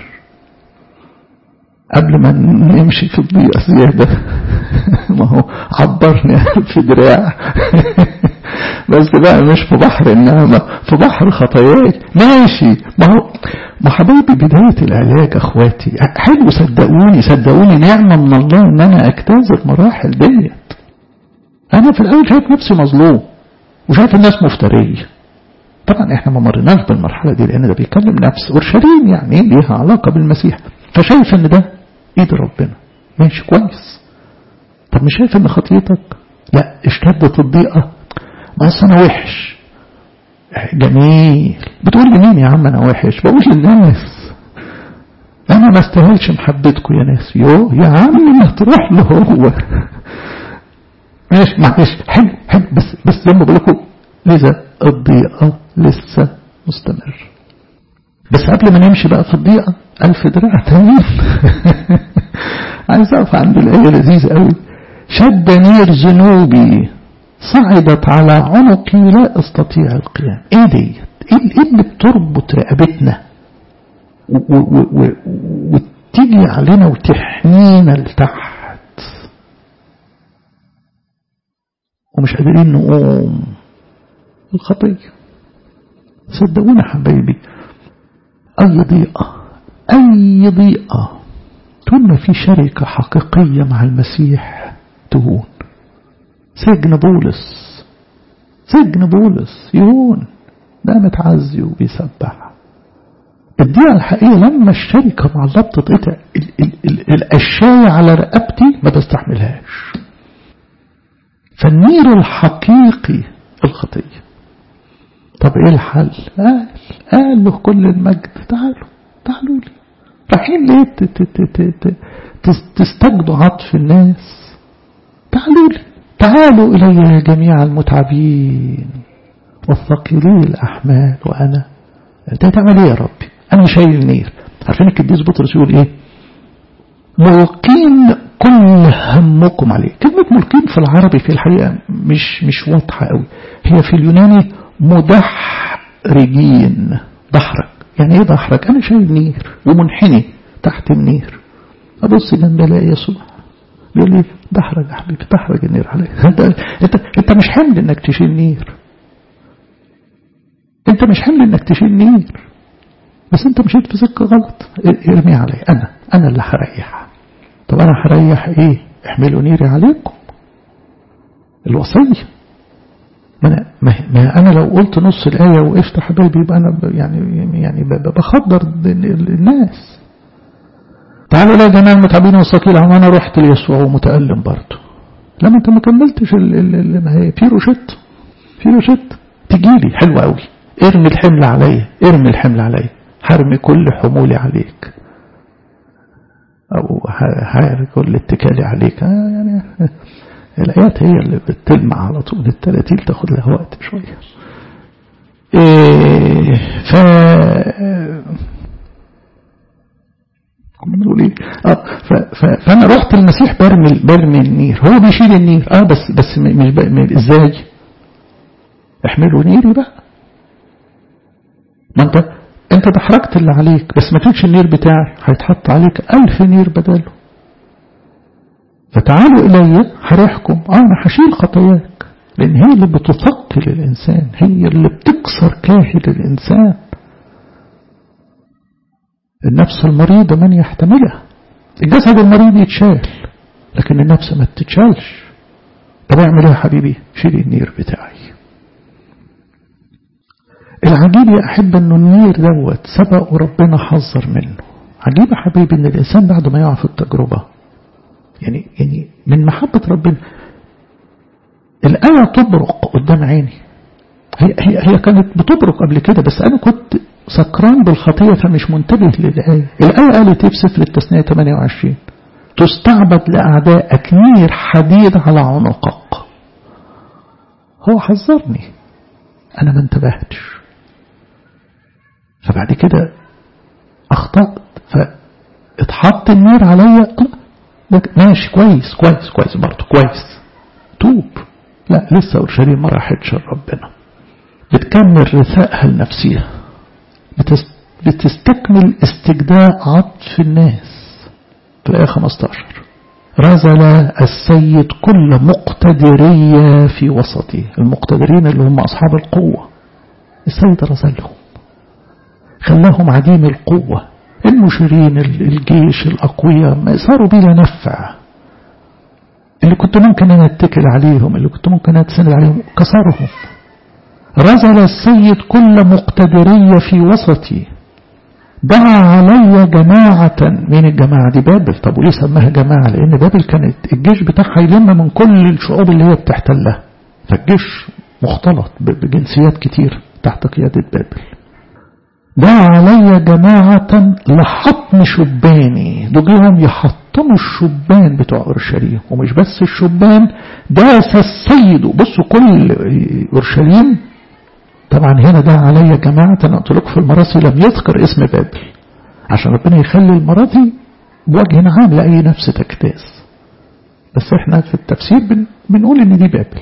Speaker 1: قبل ما نمشي في الضيقة زيادة ما هو عبرني في دراع بس بقى مش في بحر النعمة في بحر خطاياي ماشي ما هو ما حبايبي بداية العلاج اخواتي حلو صدقوني صدقوني نعمة من الله ان انا اجتاز المراحل ديت انا في الاول شايف نفسي مظلوم وشايف الناس مفترية طبعا احنا ما مرناش بالمرحلة دي لان ده بيكلم نفس اورشليم يعني ليها علاقة بالمسيح فشايف ان ده ايد ربنا ماشي كويس طب مش شايف ان خطيتك لا اشتدت الضيقة بس انا وحش جميل بتقول لمين يا عم انا وحش بقول للناس انا ما استاهلش محبتكم يا ناس يو يا عم ما تروح له هو ماشي معلش حلو حلو بس بس زي ما بقول لكم لذا الضيقة لسه مستمر بس قبل ما نمشي بقى في الضيقة ألف دراع تاني عايز أقف عند الآية لذيذة قوي شد نير ذنوبي صعدت على عنقي لا أستطيع القيام إيه ديت إيه اللي بتربط رقبتنا وتيجي علينا وتحنينا لتحت ومش قادرين نقوم الخطية صدقونا حبايبي أي ضيقة أي ضيقة طول ما في شركة حقيقية مع المسيح تهون سجن بولس سجن بولس يهون ده متعزي وبيسبح الضيقة الحقيقية لما الشركة مع الله بتتقطع القشاية على رقبتي ما بستحملهاش فالنير الحقيقي الخطيه طب ايه الحل قال قال له كل المجد تعالوا تعالوا لي رايحين ليه تستجدوا عطف الناس تعالوا لي تعالوا إلي يا جميع المتعبين والثقيلي الأحمال وأنا أنت هتعمل إيه يا ربي أنا شايل نير عارفين القديس بطرس يقول إيه ملقين كل همكم عليه كلمة ملقين في العربي في الحقيقة مش مش واضحة قوي هي في اليوناني مدحرجين دحرج يعني ايه دحرج انا شايل نير ومنحني تحت النير ابص جنب الاقي يسوع يقول لي دحرج يا حبيبي دحرج النير عليك انت انت انت مش حمل انك تشيل نير انت مش حمل انك تشيل نير بس انت مشيت في سكه غلط ارمي علي انا انا اللي هريح طب انا هريح ايه احملوا نيري عليكم الوصيه ما أنا, ما أنا لو قلت نص الآية وقفت حبايبي يبقى أنا يعني يعني بخدر الناس تعالوا لا جماعة المتعبين والثقيل هم أنا رحت ليسوع ومتألم برضه لما أنت ما كملتش ما هي في روشت في روشت تجي لي حلوة قوي ارمي الحمل عليا ارمي الحمل عليا هرمي كل حمولي عليك أو هرمي كل اتكالي عليك آه يعني الآيات هي اللي بتلمع على طول التلاتيل تاخد لها وقت شوية إيه ف بنقول ايه اه ف... ف... فانا رحت المسيح برمي برمي النير هو بيشيل النير اه بس بس مش ب... ازاي احملوا نيري بقى ما انت انت دحرجت اللي عليك بس ما تشيلش النير بتاعي هيتحط عليك ألف نير بداله فتعالوا إلي هريحكم اه أنا هشيل خطاياك لأن هي اللي بتثقل الإنسان هي اللي بتكسر كاهل الإنسان النفس المريضة من يحتملها الجسد المريض يتشال لكن النفس ما تتشالش طب اعمل ايه يا حبيبي شيل النير بتاعي العجيب يا أحب أنه النير دوت سبق وربنا حذر منه عجيب يا حبيبي أن الإنسان بعد ما يقع في التجربة يعني يعني من محبة ربنا الآية تبرق قدام عيني هي, هي, هي كانت بتبرق قبل كده بس أنا كنت سكران بالخطية فمش منتبه للآية الآية قالت ايه في سفر التثنية 28 تستعبد لأعدائك نير حديد على عنقك هو حذرني أنا ما انتبهتش فبعد كده أخطأت فاتحط النير عليا ماشي كويس كويس كويس برضه كويس توب لا لسه أورشليم ما راحتش لربنا بتكمل رثائها لنفسها بتستكمل استجداء عطف الناس في الآية 15 رزل السيد كل مقتدرية في وسطه المقتدرين اللي هم أصحاب القوة السيد رزلهم خلاهم عديم القوة المشيرين الجيش الأقوياء صاروا بلا نفع اللي كنت ممكن أنا أتكل عليهم اللي كنت ممكن أتسند عليهم كسرهم رزل السيد كل مقتدرية في وسطي دعا علي جماعة من الجماعة دي بابل طب وليه سماها جماعة لأن بابل كانت الجيش بتاعها يلم من كل الشعوب اللي هي بتحتلها فالجيش مختلط بجنسيات كتير تحت قيادة بابل دعا علي جماعة لحطم شباني دجيهم يحطموا الشبان بتوع أورشليم ومش بس الشبان داس السيد بصوا كل أورشليم طبعا هنا دعا علي جماعة أنا قلت لكم في المراثي لم يذكر اسم بابل عشان ربنا يخلي المراثي بوجه عام لأي نفس تجتاز بس احنا في التفسير بن بنقول ان دي بابل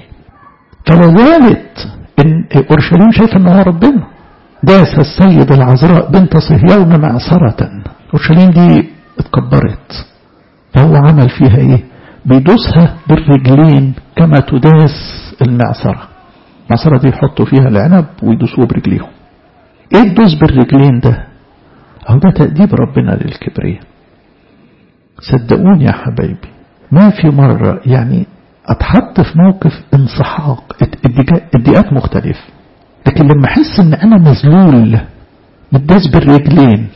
Speaker 1: فلذلك ان اورشليم شايف ان هو ربنا داس السيد العذراء بنت صهيون معصرة اورشليم دي اتكبرت فهو عمل فيها ايه بيدوسها بالرجلين كما تداس المعصرة المعصرة دي يحطوا فيها العنب ويدوسوه برجليهم ايه الدوس بالرجلين ده اهو ده تأديب ربنا للكبرياء صدقوني يا حبايبي ما في مرة يعني اتحط في موقف انسحاق الدقات مختلف لكن لما احس ان انا مذلول متداس بالرجلين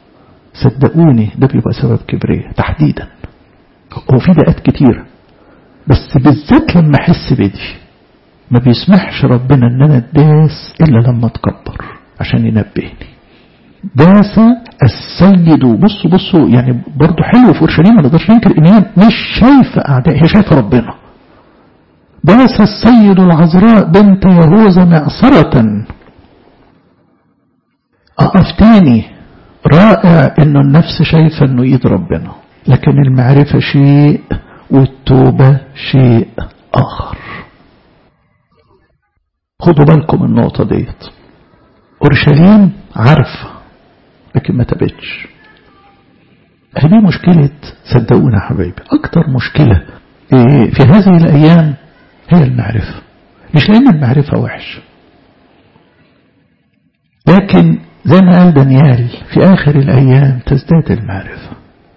Speaker 1: صدقوني ده بيبقى سبب كبرياء تحديدا هو في دقات كتير بس بالذات لما احس بدي ما بيسمحش ربنا ان انا اتداس الا لما اتكبر عشان ينبهني داس السيد بصوا بصوا يعني برضه حلو في اورشليم ما نقدرش ننكر ان هي مش شايفه اعداء هي شايفه ربنا داس السيد العذراء بنت يهوذا معصرة أقف تاني رائع انه النفس شايفة انه ايد ربنا لكن المعرفة شيء والتوبة شيء اخر خدوا بالكم النقطة ديت اورشليم عارفة لكن ما تبتش هذه مشكلة صدقونا يا حبايبي أكتر مشكلة في هذه الأيام هي المعرفة مش لأن المعرفة وحش لكن زي ما قال دانيال في آخر الأيام تزداد المعرفة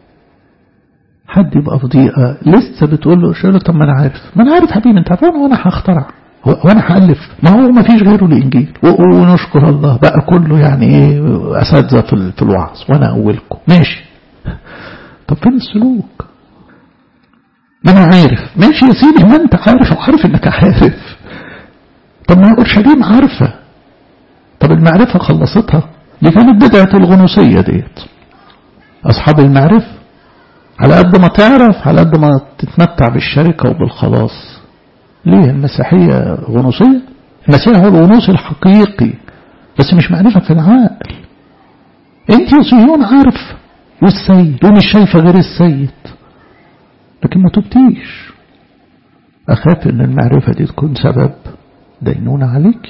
Speaker 1: حد يبقى في ضيقة لسه بتقول له شو طب ما أنا عارف ما أنا عارف حبيبي أنت عارف وأنا هخترع وأنا هألف ما هو ما فيش غيره الإنجيل ونشكر الله بقى كله يعني إيه أساتذة في الوعظ وأنا أولكم ماشي طب فين السلوك ما أنا عارف ماشي يا سيدي ما أنت عارف وعارف إنك عارف طب ما أورشليم عارفة طب المعرفة خلصتها دي كانت بدعة الغنوصية ديت أصحاب المعرفة على قد ما تعرف على قد ما تتمتع بالشركة وبالخلاص ليه المسيحية غنوصية المسيح هو الغنوص الحقيقي بس مش معرفة في العقل انت يا صهيون عارف والسيد ومش شايفة غير السيد لكن ما تبتيش أخاف أن المعرفة دي تكون سبب دينونة عليك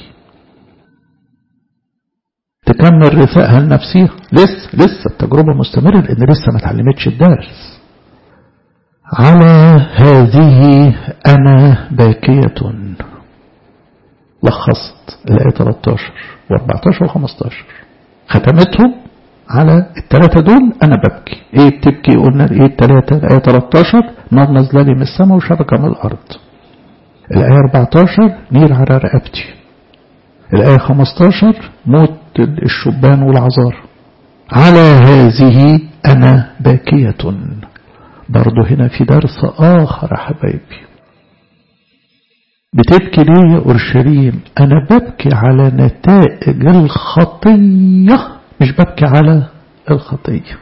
Speaker 1: تكمل رثائها النفسية لسه لسه التجربة مستمرة لأن لسه ما تعلمتش الدرس على هذه أنا باكية لخصت الآية 13 و14 و15 ختمتهم على الثلاثة دول أنا ببكي إيه بتبكي قلنا إيه الثلاثة الآية 13 نار نازلة لي من السماء وشبكة من الأرض الآية 14 نير على رقبتي الآية 15 موت الشبان والعذار على هذه أنا باكية برضو هنا في درس آخر يا حبايبي بتبكي ليه يا أورشليم أنا ببكي على نتائج الخطية مش ببكي على الخطية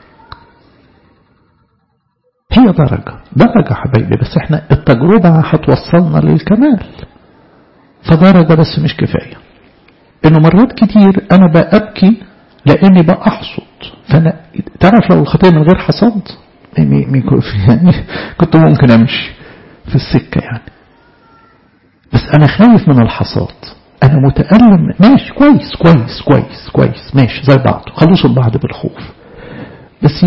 Speaker 1: هي درجة درجة حبايبي بس احنا التجربة هتوصلنا للكمال فدرجة بس مش كفاية انه مرات كتير انا بأبكي لاني بأحصد فانا تعرف لو الخطية من غير حصاد يعني كنت ممكن امشي في السكة يعني بس انا خايف من الحصاد انا متألم ماشي كويس كويس كويس كويس ماشي زي بعض خلصوا بعض بالخوف بس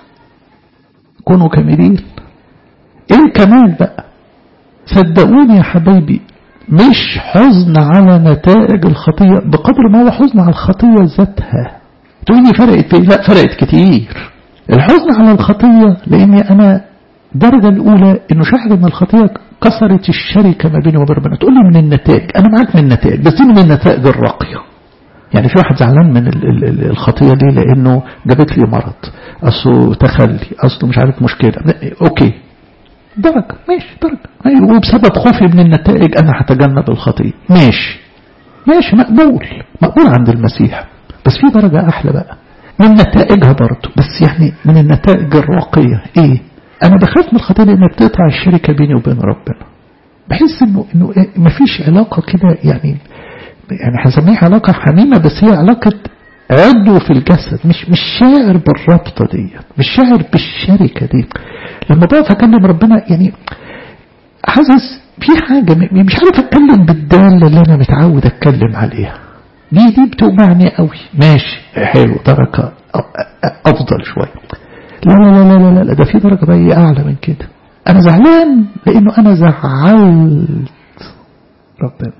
Speaker 1: كونوا كاملين ايه الكمال بقى صدقوني يا حبايبي مش حزن على نتائج الخطية بقدر ما هو حزن على الخطية ذاتها تقولي فرقت ايه لا فرقت كتير الحزن على الخطية لاني انا الدرجة الاولى انه شاهد ان الخطية كسرت الشركة ما بيني وبين ربنا تقول لي من النتائج انا معاك من النتائج بس دي من النتائج الراقية يعني في واحد زعلان من الخطية دي لانه جابت لي مرض اصله تخلي اصله مش عارف مشكلة اوكي درجة ماشي درجة وبسبب خوفي من النتائج أنا هتجنب الخطية ماشي ماشي مقبول مقبول عند المسيح بس في درجة أحلى بقى من نتائجها برضه بس يعني من النتائج الراقية إيه أنا بخاف من الخطية لأنها بتقطع الشركة بيني وبين ربنا بحس إنه إنه إيه مفيش علاقة كده يعني يعني هسميها علاقة حميمة بس هي علاقة عضو في الجسد مش مش شاعر بالرابطة دي مش شاعر بالشركة دي لما بقف أكلم ربنا يعني حاسس في حاجة مش عارف أتكلم بالدالة اللي أنا متعود أتكلم عليها دي دي بتوجعني قوي ماشي حلو درجة أفضل شوية لا لا لا لا لا ده في درجة بقى أعلى من كده أنا زعلان لأنه أنا زعلت ربنا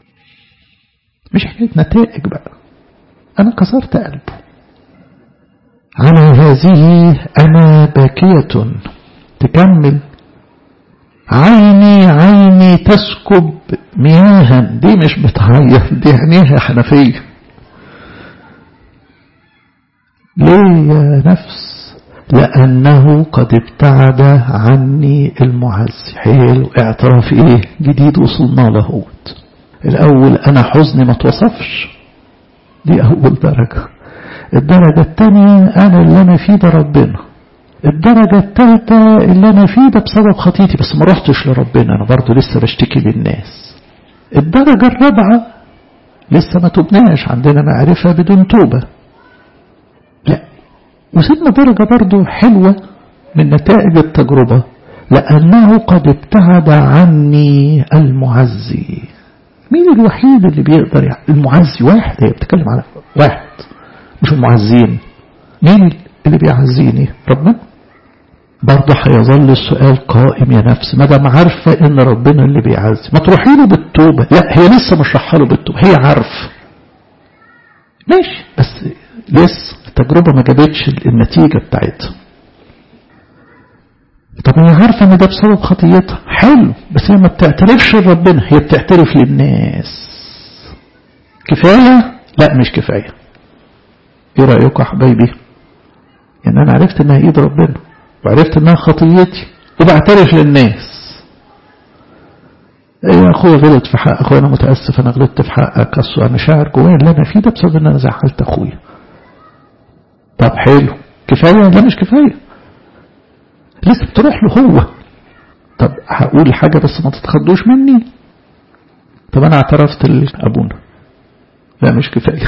Speaker 1: مش حكاية نتائج بقى أنا كسرت قلبه على هذه أنا باكية تكمل عيني عيني تسكب مياها دي مش بتعيط دي عينيها حنفية ليه يا نفس لأنه قد ابتعد عني المعز حلو اعتراف ايه جديد وصلنا له الأول أنا حزني ما توصفش دي أول درجة الدرجة الثانية أنا اللي أنا فيه ده ربنا الدرجة الثالثة اللي أنا فيه ده بسبب خطيتي بس ما رحتش لربنا أنا برضو لسه بشتكي للناس الدرجة الرابعة لسه ما تبناش عندنا معرفة بدون توبة لا وسيبنا درجة برضو حلوة من نتائج التجربة لأنه قد ابتعد عني المعزي مين الوحيد اللي بيقدر يعني المعزي واحد هي بتتكلم على واحد مش المعزين مين اللي بيعزيني ربنا برضه هيظل السؤال قائم يا نفس ما دام عارفة ان ربنا اللي بيعزي ما تروحي له بالتوبة لا هي لسه مش رايحه له بالتوبة هي عارفة ماشي بس لسه التجربة ما جابتش النتيجة بتاعتها طب هي عارفة ان ده بسبب خطيتها حلو بس هي ما بتعترفش لربنا هي بتعترف للناس كفاية لا مش كفاية ايه رأيكم يا حبايبي يعني انا عرفت انها ايد ربنا وعرفت انها خطيتي وبعترف للناس ايه يا اخويا غلط في حق اخويا انا متاسف انا غلطت في حقك اصل انا شاعر جوايا اللي انا فيه ده بسبب ان انا زعلت اخويا طب حلو كفايه لا مش كفايه لسه بتروح له هو طب هقول حاجه بس ما تتخضوش مني طب انا اعترفت لابونا لا مش كفايه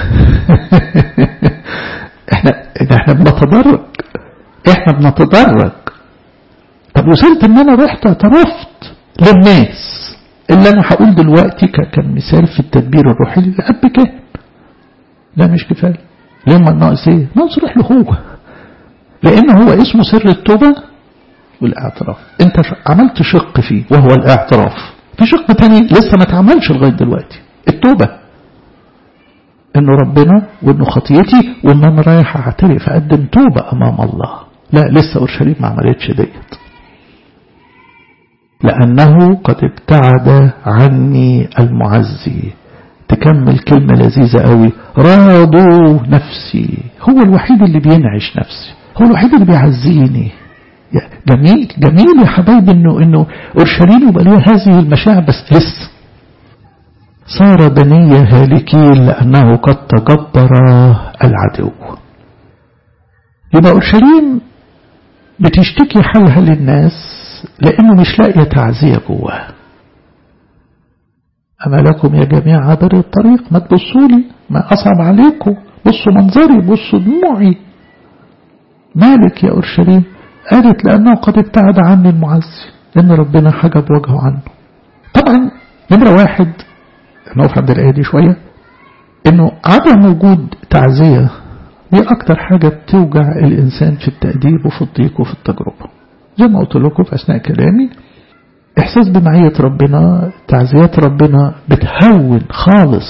Speaker 1: احنا احنا بنتدرج احنا بنتدرج طب وصلت ان انا رحت اعترفت للناس اللي انا هقول دلوقتي كمثال في التدبير الروحي الاب كان لا مش كفايه ليه ما ناقص ايه ناقص روح له هو لان هو اسمه سر التوبه والاعتراف انت عملت شق فيه وهو الاعتراف في شق تاني لسه ما اتعملش لغايه دلوقتي التوبه انه ربنا وانه خطيتي وان انا رايح اعترف اقدم توبه امام الله لا لسه اورشليم ما عملتش ديت لأنه قد ابتعد عني المعزي تكمل كلمة لذيذة قوي راضوا نفسي هو الوحيد اللي بينعش نفسي هو الوحيد اللي بيعزيني جميل جميل يا حبايبي انه انه اورشليم يبقى ليها هذه المشاعر بس لسه صار بني هالكين لانه قد تجبر العدو يبقى اورشليم بتشتكي حالها للناس لأنه مش لاقية تعزية جواها أما لكم يا جميع عبر الطريق ما تبصوا لي ما أصعب عليكم بصوا منظري بصوا دموعي مالك يا أورشليم قالت لأنه قد ابتعد عني المعزي لأن ربنا حجب وجهه عنه طبعا نمرة واحد نقف عند الآية دي شوية إنه عدم وجود تعزية دي أكتر حاجة بتوجع الإنسان في التأديب وفي الضيق وفي التجربة زي ما قلت لكم في أثناء كلامي إحساس بمعية ربنا تعزيات ربنا بتهون خالص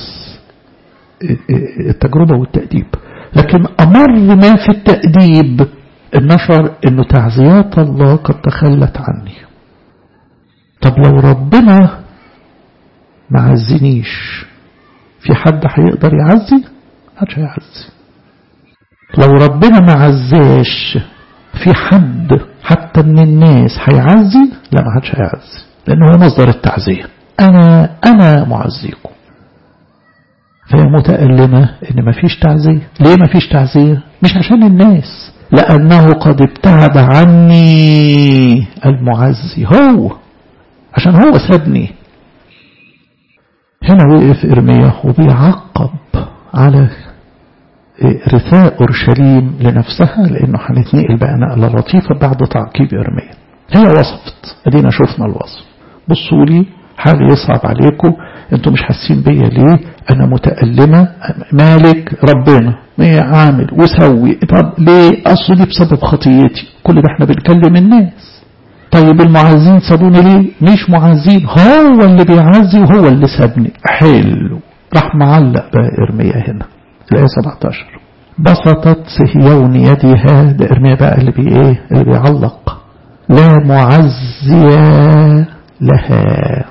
Speaker 1: التجربة والتأديب لكن أمر ما في التأديب النشر أنه تعزيات الله قد تخلت عني طب لو ربنا ما عزنيش في حد هيقدر يعزي محدش هيعزي لو ربنا ما عزاش في حد حتى من الناس هيعزي لا ما حدش هيعزي لأنه هو مصدر التعزية أنا أنا معزيكم فهي متألمة إن ما فيش تعزية ليه ما فيش تعزية مش عشان الناس لأنه قد ابتعد عني المعزي هو عشان هو سابني هنا وقف إرميا وبيعقب على رثاء أورشليم لنفسها لأنه هنتنقل بقى نقلة لطيفة بعد تعقيب إرميا هي وصفت أدينا شفنا الوصف بصوا لي حالي يصعب عليكم انتوا مش حاسين بيا ليه انا متألمة مالك ربنا ايه عامل وسوي طب ليه اصل دي بسبب خطيتي كل ده احنا بنكلم الناس طيب المعزين سابوني ليه مش معزين هو اللي بيعزي وهو اللي سابني حلو راح معلق بقى ارميا هنا الآية 17 بسطت صهيون يدها ده ارميا بقى اللي بي ايه اللي بيعلق لا معزي لها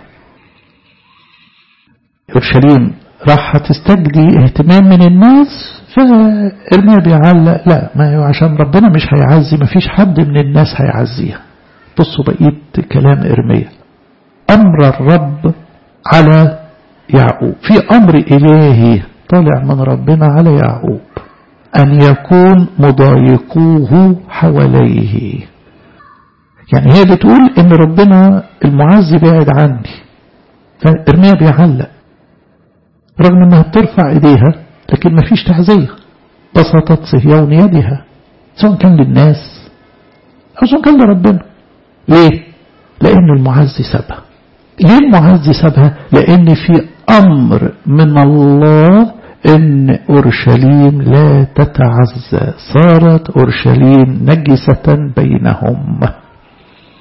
Speaker 1: اورشليم راح تستجدي اهتمام من الناس فارميا بيعلق لا ما عشان ربنا مش هيعزي ما فيش حد من الناس هيعزيها بصوا بقية كلام ارميا امر الرب على يعقوب في امر الهي طالع من ربنا على يعقوب أن يكون مضايقوه حواليه يعني هي بتقول إن ربنا المعز بعد عني فإرميا بيعلق رغم إنها بترفع إيديها لكن ما فيش تعزية بسطت صهيون يدها سواء كان للناس أو سواء كان لربنا ليه؟ لأن المعز سابها ليه المعز سابها؟ لأن في أمر من الله إن أورشليم لا تتعزى صارت أورشليم نجسة بينهم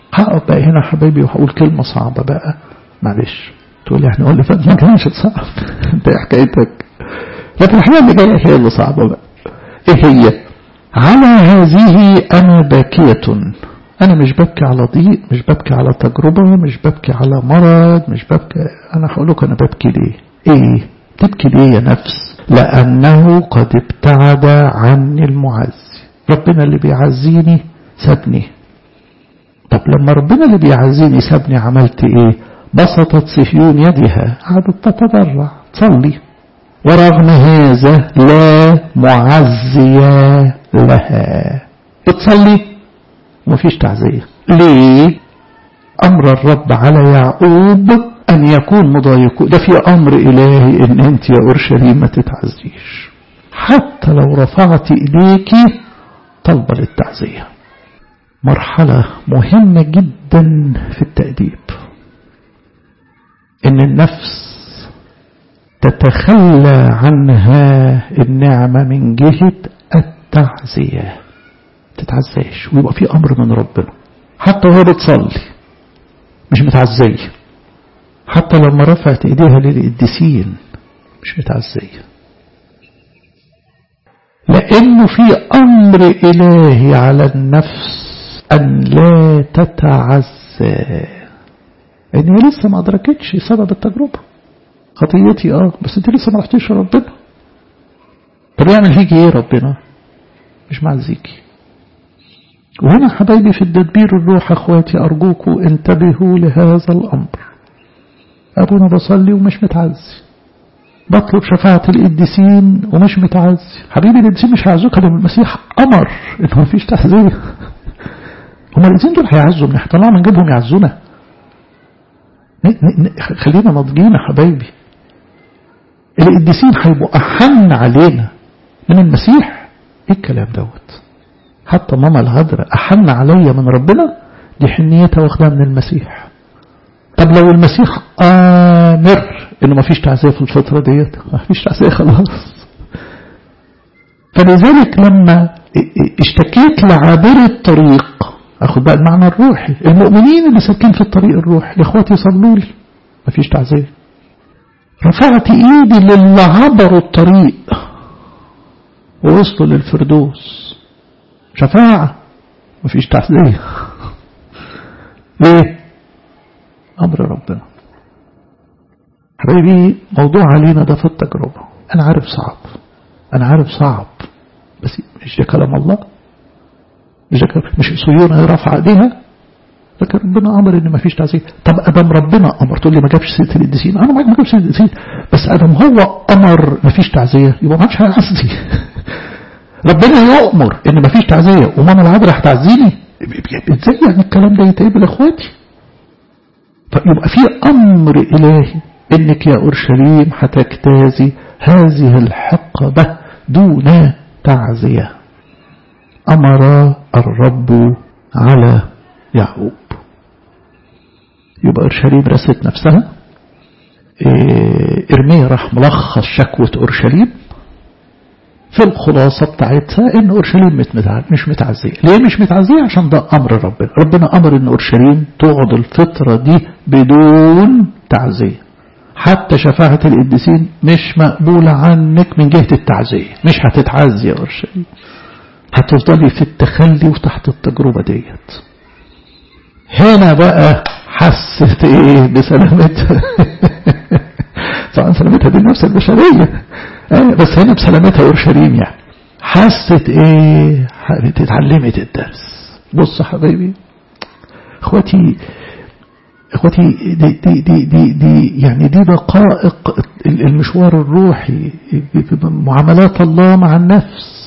Speaker 1: هقف بقى هنا حبايبي وهقول كلمة صعبة بقى معلش تقول لي احنا قلنا فات ما كانش صعب انت ايه حكايتك لكن الحاجة اللي جاية هي اللي صعبة بقى ايه هي على هذه انا باكية انا مش ببكي على ضيق مش ببكي على تجربة مش ببكي على مرض مش ببكي انا هقول لك انا ببكي ليه ايه تبكي ليه يا نفس لانه قد ابتعد عني المعزي ربنا اللي بيعزيني سابني طب لما ربنا اللي بيعزيني سابني عملت ايه بسطت صهيون يدها قعدت تتضرع تصلي ورغم هذا لا معزي لها بتصلي ومفيش تعزية ليه أمر الرب على يعقوب أن يكون مضايق ده في أمر إلهي إن أنت يا أورشليم ما تتعزيش حتى لو رفعت إليك طلبة للتعزية مرحلة مهمة جدا في التأديب إن النفس تتخلى عنها النعمة من جهة التعزية تتعزيش ويبقى في أمر من ربنا حتى وهي بتصلي مش متعزية حتى لما رفعت إيديها للقديسين مش متعزية لأنه في أمر إلهي على النفس أن لا تتعزى إن هي لسه ما أدركتش سبب التجربة خطيتي اه بس انت لسه ما رحتيش ربنا طب يعمل فيكي ايه ربنا مش معزيكي وهنا حبايبي في التدبير الروح اخواتي ارجوكوا انتبهوا لهذا الامر ابونا بصلي ومش متعزي بطلب شفاعة القديسين ومش متعزي حبيبي القديسين مش هيعزوك لما المسيح امر انه مفيش تعزية هما القديسين دول هيعزوا من احترام نجيبهم يعزونا خلينا ناضجين يا حبايبي القديسين هيبقوا أحن علينا من المسيح ايه الكلام دوت حتى ماما الهدرة أحن عليا من ربنا دي حنيتها واخدها من المسيح طب لو المسيح آمر إنه ما فيش تعزية في الفترة ديت ما فيش تعزية خلاص فلذلك لما اشتكيت لعابر الطريق أخذ بقى المعنى الروحي المؤمنين اللي ساكنين في الطريق الروحي يا إخواتي صلوا لي ما فيش تعزية رفعت ايدي للي عبروا الطريق ووصلوا للفردوس شفاعة مفيش تعزية ليه امر ربنا حبيبي موضوع علينا ده في التجربة انا عارف صعب انا عارف صعب بس مش ده كلام الله مش ده كلام مش صيون رفع ايديها لكن ربنا امر ان ما فيش تعزيه طب ادم ربنا امر تقول لي ما جابش سيره القديسين انا معاك ما جابش سيره القديسين بس ادم هو امر ما فيش تعزيه يبقى ما عادش هيعزي ربنا يؤمر ان ما فيش تعزيه وماما العذراء هتعزيني ازاي يعني الكلام ده يتقبل اخواتي فيبقى في امر الهي انك يا اورشليم هتجتازي هذه الحقبه دون تعزيه امر الرب على يعقوب يبقى أورشليم رست نفسها إرميا راح ملخص شكوة أورشليم في الخلاصة بتاعتها إن أورشليم مش متعزية ليه مش متعزية عشان ده أمر ربنا ربنا أمر إن أورشليم تقعد الفترة دي بدون تعزية حتى شفاعة القديسين مش مقبولة عنك من جهة التعزية مش هتتعزي يا أورشليم هتفضلي في التخلي وتحت التجربة ديت هنا بقى حست ايه بسلامتها طبعا سلامتها دي النفس البشرية آه بس هنا بسلامتها اورشليم يعني حست ايه اتعلمت الدرس بص حبايبي اخواتي اخواتي دي, دي, دي, دي, دي يعني دي دقائق المشوار الروحي معاملات الله مع النفس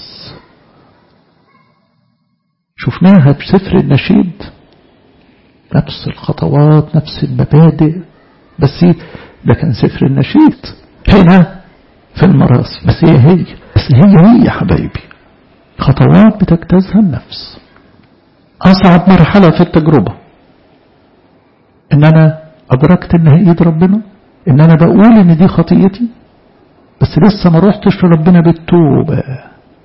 Speaker 1: شفناها بسفر النشيد نفس الخطوات نفس المبادئ بس ده كان سفر النشيد هنا في المراسي بس هي هي بس هي هي يا حبايبي خطوات بتجتازها النفس أصعب مرحلة في التجربة إن أنا أدركت إن هي إيد ربنا إن أنا بقول إن دي خطيتي بس لسه ما روحتش لربنا بالتوبة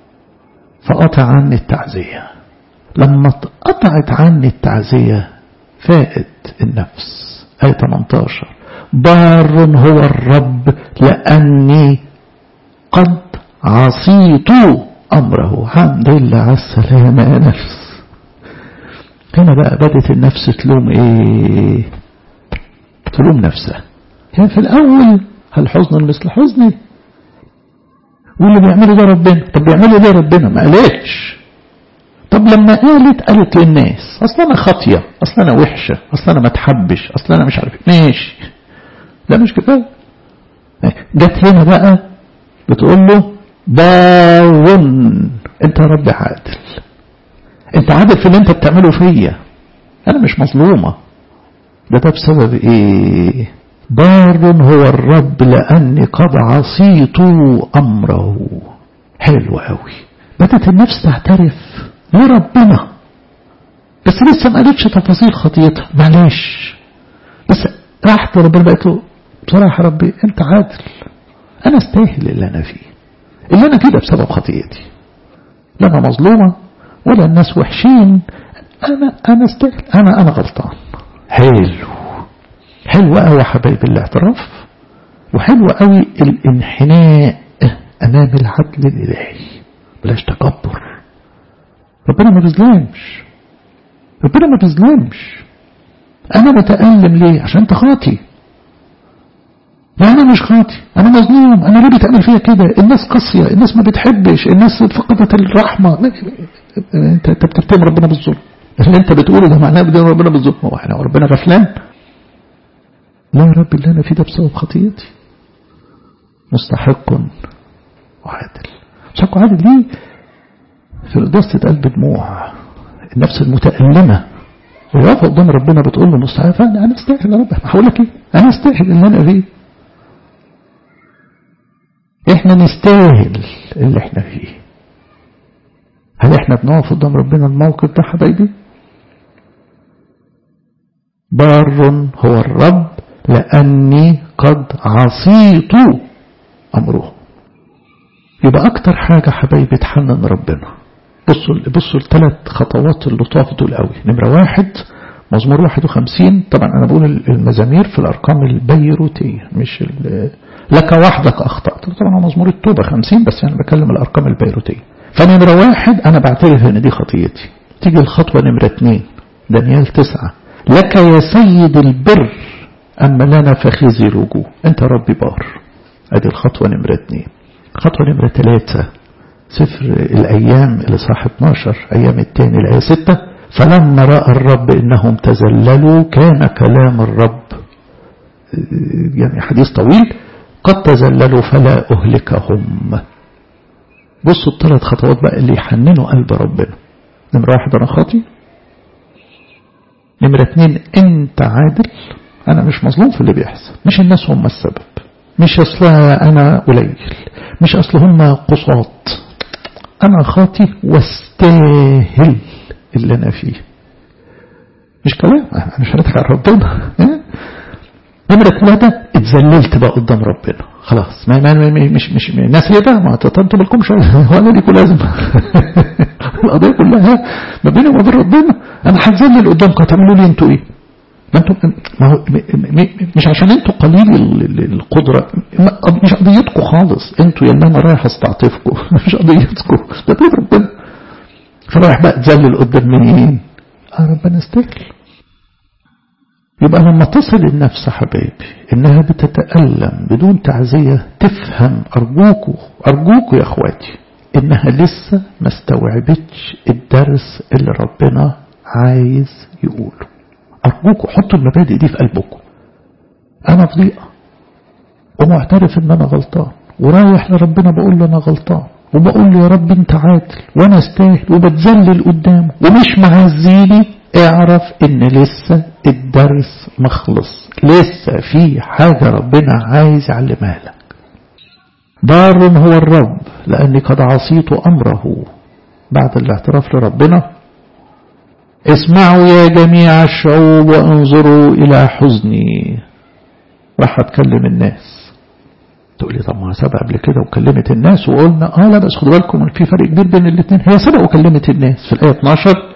Speaker 1: فقطع عني التعزية لما اتقطعت عني التعزية فائد النفس آية 18 بار هو الرب لأني قد عصيت أمره الحمد لله على السلامة يا نفس هنا بقى بدت النفس تلوم ايه تلوم نفسها هي في الأول هل حزن مثل حزني واللي بيعمله ده ربنا طب بيعمله ده ربنا ما قالتش طب لما قالت قالت للناس اصل انا خاطيه اصل انا وحشه اصل انا ما اتحبش اصل انا مش عارف ماشي لا مش كفايه جت هنا بقى بتقول له باون انت يا رب عادل انت عادل في اللي انت بتعمله فيا انا مش مظلومه ده ده بسبب ايه بار هو الرب لاني قد عصيت امره حلو قوي بدت النفس تعترف لربنا بس لسه ما قالتش تفاصيل خطيتها معلش بس راحت لربنا بقت له بصراحة ربي انت عادل انا استاهل اللي انا فيه اللي انا كده بسبب خطيتي لا انا مظلومة ولا الناس وحشين انا انا استاهل انا انا غلطان حلو حلو قوي يا حبايبي الاعتراف وحلو قوي الانحناء امام العدل الالهي بلاش تكبر ربنا ما بيظلمش ربنا ما بيظلمش انا متألم ليه عشان انت خاطي لا انا مش خاطي انا مظلوم انا ليه بتعمل فيا كده الناس قاسية الناس ما بتحبش الناس فقدت الرحمة انت انت بتتهم ربنا بالظلم اللي انت بتقوله ده معناه بتتهم ربنا بالظلم هو احنا ربنا غفلان لا يا رب اللي انا فيه ده بسبب خطيتي مستحق وعادل مستحق وعادل ليه في قداسة قلب دموع النفس المتألمة ويقف قدام ربنا بتقول له مستحق انا استاهل يا رب هقول لك ايه انا استاهل اللي انا فيه احنا نستاهل اللي احنا فيه هل احنا بنقف قدام ربنا الموقف ده حبايبي بار هو الرب لأني قد عصيت أمره يبقى أكتر حاجة حبايبي تحنن ربنا بصوا بصوا الثلاث خطوات اللطاف دول قوي نمرة واحد مزمور 51 طبعا أنا بقول المزامير في الأرقام البيروتية مش لك وحدك أخطأت طبعا مزمور التوبة 50 بس أنا بكلم الأرقام البيروتية فنمرة واحد أنا بعترف إن دي خطيتي تيجي الخطوة نمرة اثنين دانيال تسعة لك يا سيد البر أما لنا فخزي الوجوه أنت ربي بار أدي الخطوة نمرة اثنين خطوة نمرة ثلاثة سفر الأيام الإصحاح 12 أيام الثاني الآية 6 فلما رأى الرب إنهم تزللوا كان كلام الرب يعني حديث طويل قد تزللوا فلا أهلكهم بصوا الثلاث خطوات بقى اللي يحننوا قلب ربنا نمرة واحد أنا خاطي نمرة اتنين أنت عادل أنا مش مظلوم في اللي بيحصل مش الناس هم السبب مش أصلها أنا قليل مش أصل هم قصاط أنا خاطي واستاهل اللي أنا فيه مش كلام أنا مش هنضحك على ربنا نمرة ثلاثة اتذللت بقى قدام ربنا خلاص ما, ما مش مش الناس هي بقى ما تطنتوا بالكمش هو انا ليكوا لازم القضية كلها ما بيني وما بين ربنا انا هتذلل قدامكم هتعملوا لي انتوا ايه؟ ما انتوا ما هو مش عشان انتوا قليل القدرة مش قضيتكم خالص انتوا يا انا رايح استعطفكم مش قضيتكم ده بيد ربنا فرايح بقى تذلل قدام مين؟ اه ربنا استاهل يبقى لما تصل النفس حبايبي انها بتتألم بدون تعزية تفهم ارجوكوا ارجوكوا يا اخواتي انها لسه ما استوعبتش الدرس اللي ربنا عايز يقوله ارجوكوا حطوا المبادئ دي في قلبكم انا في ضيقة ومعترف ان انا غلطان ورايح لربنا بقول له انا غلطان وبقول له يا رب انت عادل وانا استاهل وبتذلل قدامه ومش معزيني اعرف ان لسه الدرس مخلص لسه في حاجة ربنا عايز يعلمها لك بار هو الرب لأني قد عصيت أمره بعد الاعتراف لربنا اسمعوا يا جميع الشعوب وانظروا إلى حزني راح أتكلم الناس تقول لي طب ما سبق قبل كده وكلمت الناس وقلنا اه لا بس خدوا بالكم في فرق كبير بين الاثنين هي سبق وكلمت الناس في الآية 12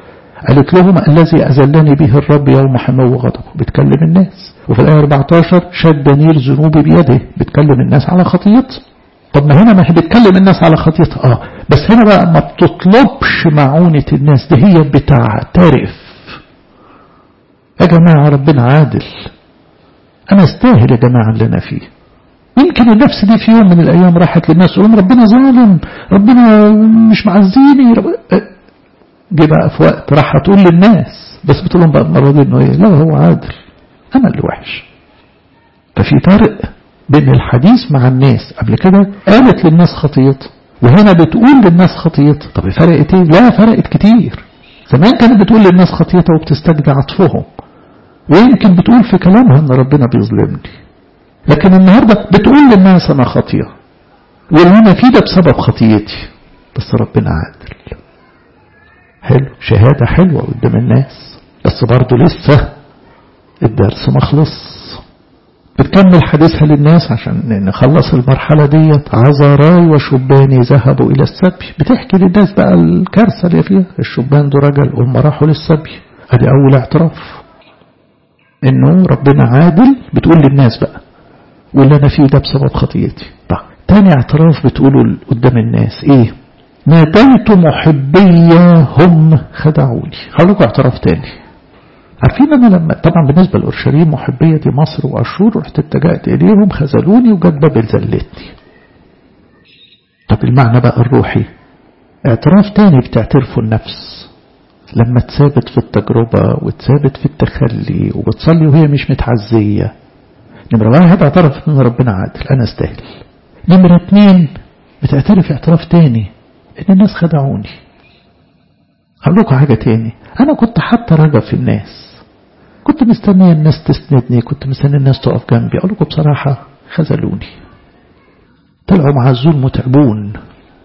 Speaker 1: قالت لهم الذي أذلني به الرب يوم حمو غضبه بتكلم الناس وفي الآية 14 شد نير ذنوبي بيده بتكلم الناس على خطيئته طب ما هنا ما هي بتكلم الناس على خطيئتها اه بس هنا بقى ما بتطلبش معونة الناس دي هي بتعترف يا جماعة ربنا عادل أنا استاهل يا جماعة اللي أنا فيه يمكن النفس دي في يوم من الأيام راحت للناس تقول ربنا ظالم ربنا مش معزيني رب... جه بقى في وقت راح تقول للناس بس بتقول لهم بقى المرة دي إنه إيه لا هو عادل أنا اللي وحش ففي فرق بين الحديث مع الناس قبل كده قالت للناس خطيئتها وهنا بتقول للناس خطيئتها طب فرقت ايه لا فرقت كتير زمان كانت بتقول للناس خطيئتها وبتستجدي عطفهم ويمكن بتقول في كلامها ان ربنا بيظلمني لكن النهاردة بتقول للناس انا خطيئة واللي انا فيه ده بسبب خطيئتي بس ربنا عادل حلو شهادة حلوة قدام الناس بس برضه لسه الدرس ما خلص بتكمل حديثها للناس عشان نخلص المرحلة ديت عذراي وشباني ذهبوا إلى السبي بتحكي للناس بقى الكارثة اللي فيها الشبان دول رجل هم راحوا للسبي ادي أول اعتراف إنه ربنا عادل بتقول للناس بقى واللي أنا فيه ده بسبب خطيتي طيب تاني اعتراف بتقوله قدام الناس إيه ناديت محبي هم خدعوني هقول لكم اعتراف تاني عارفين انا لما طبعا بالنسبه لاورشليم محبيه دي مصر واشور رحت اتجهت اليهم خذلوني وجت بابل ذلتني طب المعنى بقى الروحي اعتراف تاني بتعترفه النفس لما تثابت في التجربة وتثابت في التخلي وبتصلي وهي مش متعزية نمرة واحد اعترف ان ربنا عادل انا استاهل نمرة اتنين بتعترف اعتراف تاني ان الناس خدعوني هقول لكم حاجة تاني انا كنت حاطة رجا في الناس كنت مستني الناس تسندني كنت مستني الناس تقف جنبي أقول لكم بصراحة خذلوني طلعوا مع الظلم متعبون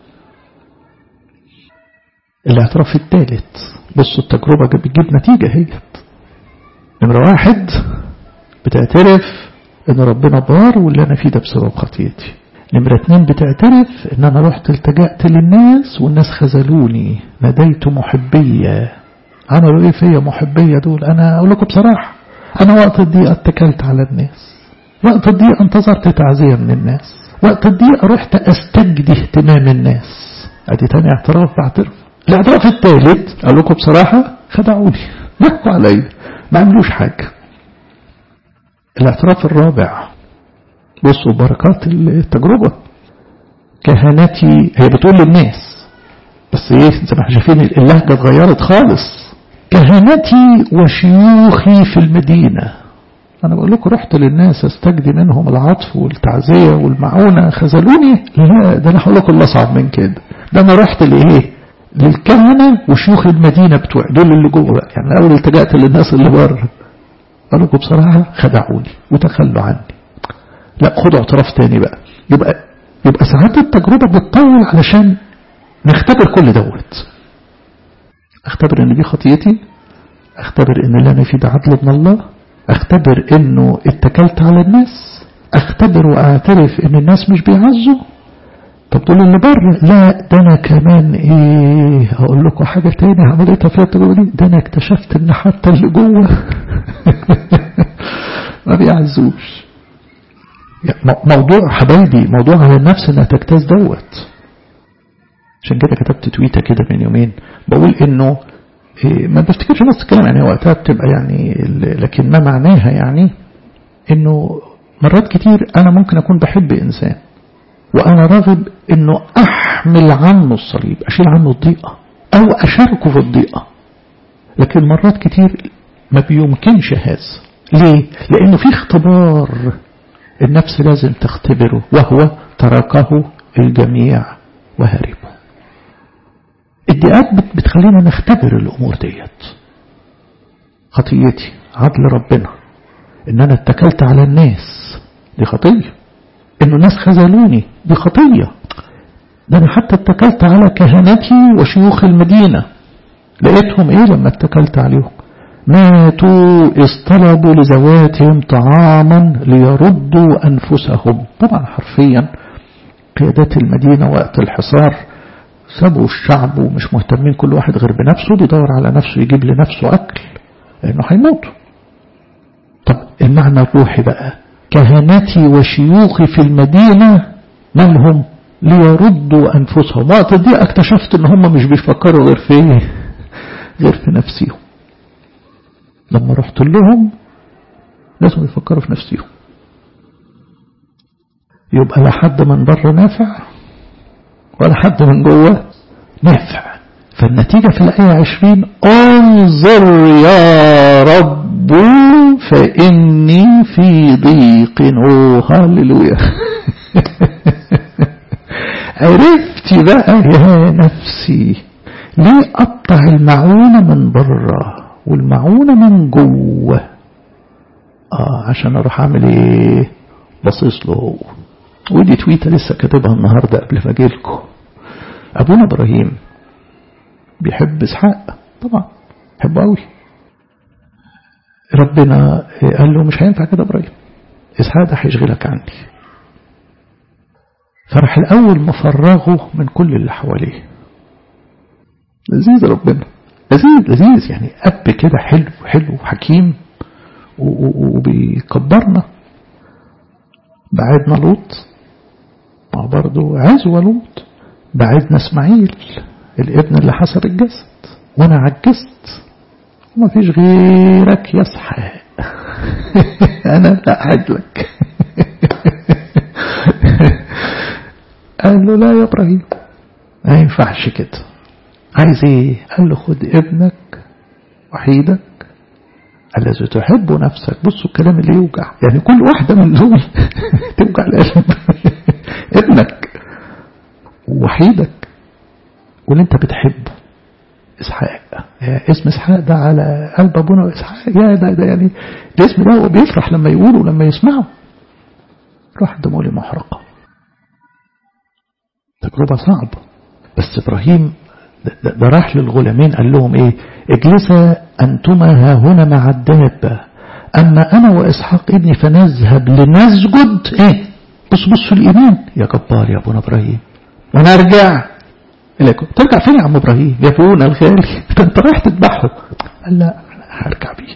Speaker 1: الاعتراف الثالث بصوا التجربة بتجيب نتيجة هي نمرة واحد بتعترف ان ربنا بار واللي انا فيه ده بسبب خطيتي نمرة اتنين بتعترف ان انا رحت التجأت للناس والناس خذلوني ناديت محبية عملوا ايه فيا محبية دول انا اقول لكم بصراحة انا وقت الضيقة اتكلت على الناس وقت الضيقة انتظرت تعزية من الناس وقت الضيقة رحت استجدي اهتمام الناس ادي تاني اعتراف بعترف الاعتراف الثالث اقول لكم بصراحة خدعوني ضحكوا عليا ما عملوش حاجة الاعتراف الرابع بصوا بركات التجربة كهنتي هي بتقول للناس بس ايه زي ما احنا شايفين اللهجة اتغيرت خالص كهنتي وشيوخي في المدينة أنا بقول لكم رحت للناس استجدي منهم العطف والتعزية والمعونة خذلوني لا ده أنا هقول لكم الأصعب من كده ده أنا رحت لإيه للكهنة وشيوخ المدينة بتوع دول اللي جوه بقى يعني الأول التجأت للناس اللي بره قال لكم بصراحة خدعوني وتخلوا عني لا خدوا اعتراف تاني بقى يبقى يبقى ساعات التجربة بتطول علشان نختبر كل دوت اختبر ان دي خطيتي اختبر ان اللي انا فيه ده عدل من الله اختبر انه اتكلت على الناس اختبر واعترف ان الناس مش بيعزوا طب دول اللي بره لا ده انا كمان ايه هقول لكم حاجة تاني عملتها فيها التجربة دي ده انا اكتشفت ان حتى اللي جوه ما بيعزوش يعني موضوع حبايبي موضوع على النفس انها تجتاز دوت عشان كده كتبت تويتة كده من يومين بقول انه إيه ما بفتكرش نفس الكلام يعني وقتها بتبقى يعني لكن ما معناها يعني انه مرات كتير انا ممكن اكون بحب انسان وانا راغب انه احمل عنه الصليب اشيل عنه الضيقة او اشاركه في الضيقة لكن مرات كتير ما بيمكنش هذا ليه لانه في اختبار النفس لازم تختبره وهو تركه الجميع وهربوا الدقات بتخلينا نختبر الأمور ديت خطيتي عدل ربنا ان انا اتكلت على الناس دي خطية ان الناس خذلوني دي خطية ده انا حتى اتكلت على كهنتي وشيوخ المدينة لقيتهم ايه لما اتكلت عليهم ماتوا اصطلبوا لذواتهم طعاما ليردوا أنفسهم طبعا حرفيا قيادات المدينة وقت الحصار سابوا الشعب ومش مهتمين كل واحد غير بنفسه بيدور على نفسه يجيب لنفسه أكل لأنه هيموتوا طب المعنى الروحي بقى كهنتي وشيوخي في المدينة مالهم ليردوا أنفسهم وقت دي اكتشفت ان هم مش بيفكروا غير في غير في نفسهم لما رحت لهم لازم يفكروا في نفسهم يبقى لا حد من بره نافع ولا حد من جوه نافع فالنتيجة في الآية عشرين انظر يا رب فإني في ضيق أوه هللويا عرفتي بقى يا نفسي ليه قطع المعونة من بره والمعونة من جوه اه عشان اروح اعمل ايه باصص له هو ودي تويتة لسه كاتبها النهاردة قبل ما اجيلكم ابونا ابراهيم بيحب اسحاق طبعا بيحبه قوي ربنا قال له مش هينفع كده ابراهيم اسحاق ده هيشغلك عني فراح الاول مفرغه من كل اللي حواليه لذيذ ربنا لذيذ لذيذ يعني اب كده حلو حلو حكيم وبيكبرنا بعدنا لوط ما برضه عزوة لوط بعدنا اسماعيل الابن اللي حسب الجسد وانا عجزت وما فيش غيرك يصحى انا لا لك قال له لا يا ابراهيم ما ينفعش كده عايز ايه قال له خد ابنك وحيدك الذي تحب نفسك بصوا الكلام اللي يوجع يعني كل واحدة من دول توجع القلب ابنك وحيدك واللي انت بتحبه اسحاق اسم اسحاق ده على قلب ابونا اسحاق يا ده, ده يعني الاسم ده هو بيفرح لما يقوله لما يسمعه راح دمولي محرقة تجربة صعبة بس ابراهيم ده, ده راح للغلامين قال لهم ايه اجلسا انتما ها هنا مع الدابة اما انا واسحاق ابني فنذهب لنسجد ايه بص بصوا الايمان يا جبار يا ابونا ابراهيم ونرجع اليكم ترجع فين يا عم ابراهيم يا ابونا الغالي انت رايح تذبحه قال لا هرجع بيه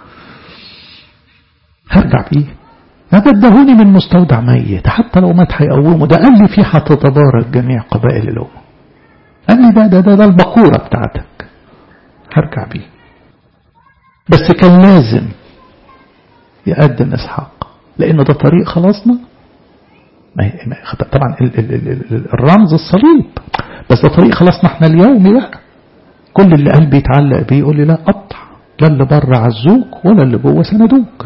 Speaker 1: هرجع بيه ما بدهوني من مستودع ميت حتى لو مات هيقومه ده قال لي فيه هتتبارك جميع قبائل الامم قال لي ده ده ده, ده البقورة بتاعتك هرجع بيه بس كان لازم يقدم إسحاق لأن ده طريق خلاصنا طبعا الرمز الصليب بس ده طريق خلاصنا احنا اليوم بقى كل اللي قلبي يتعلق بيه يقول لي لا قطع لا اللي بره عزوك ولا اللي جوه سندوك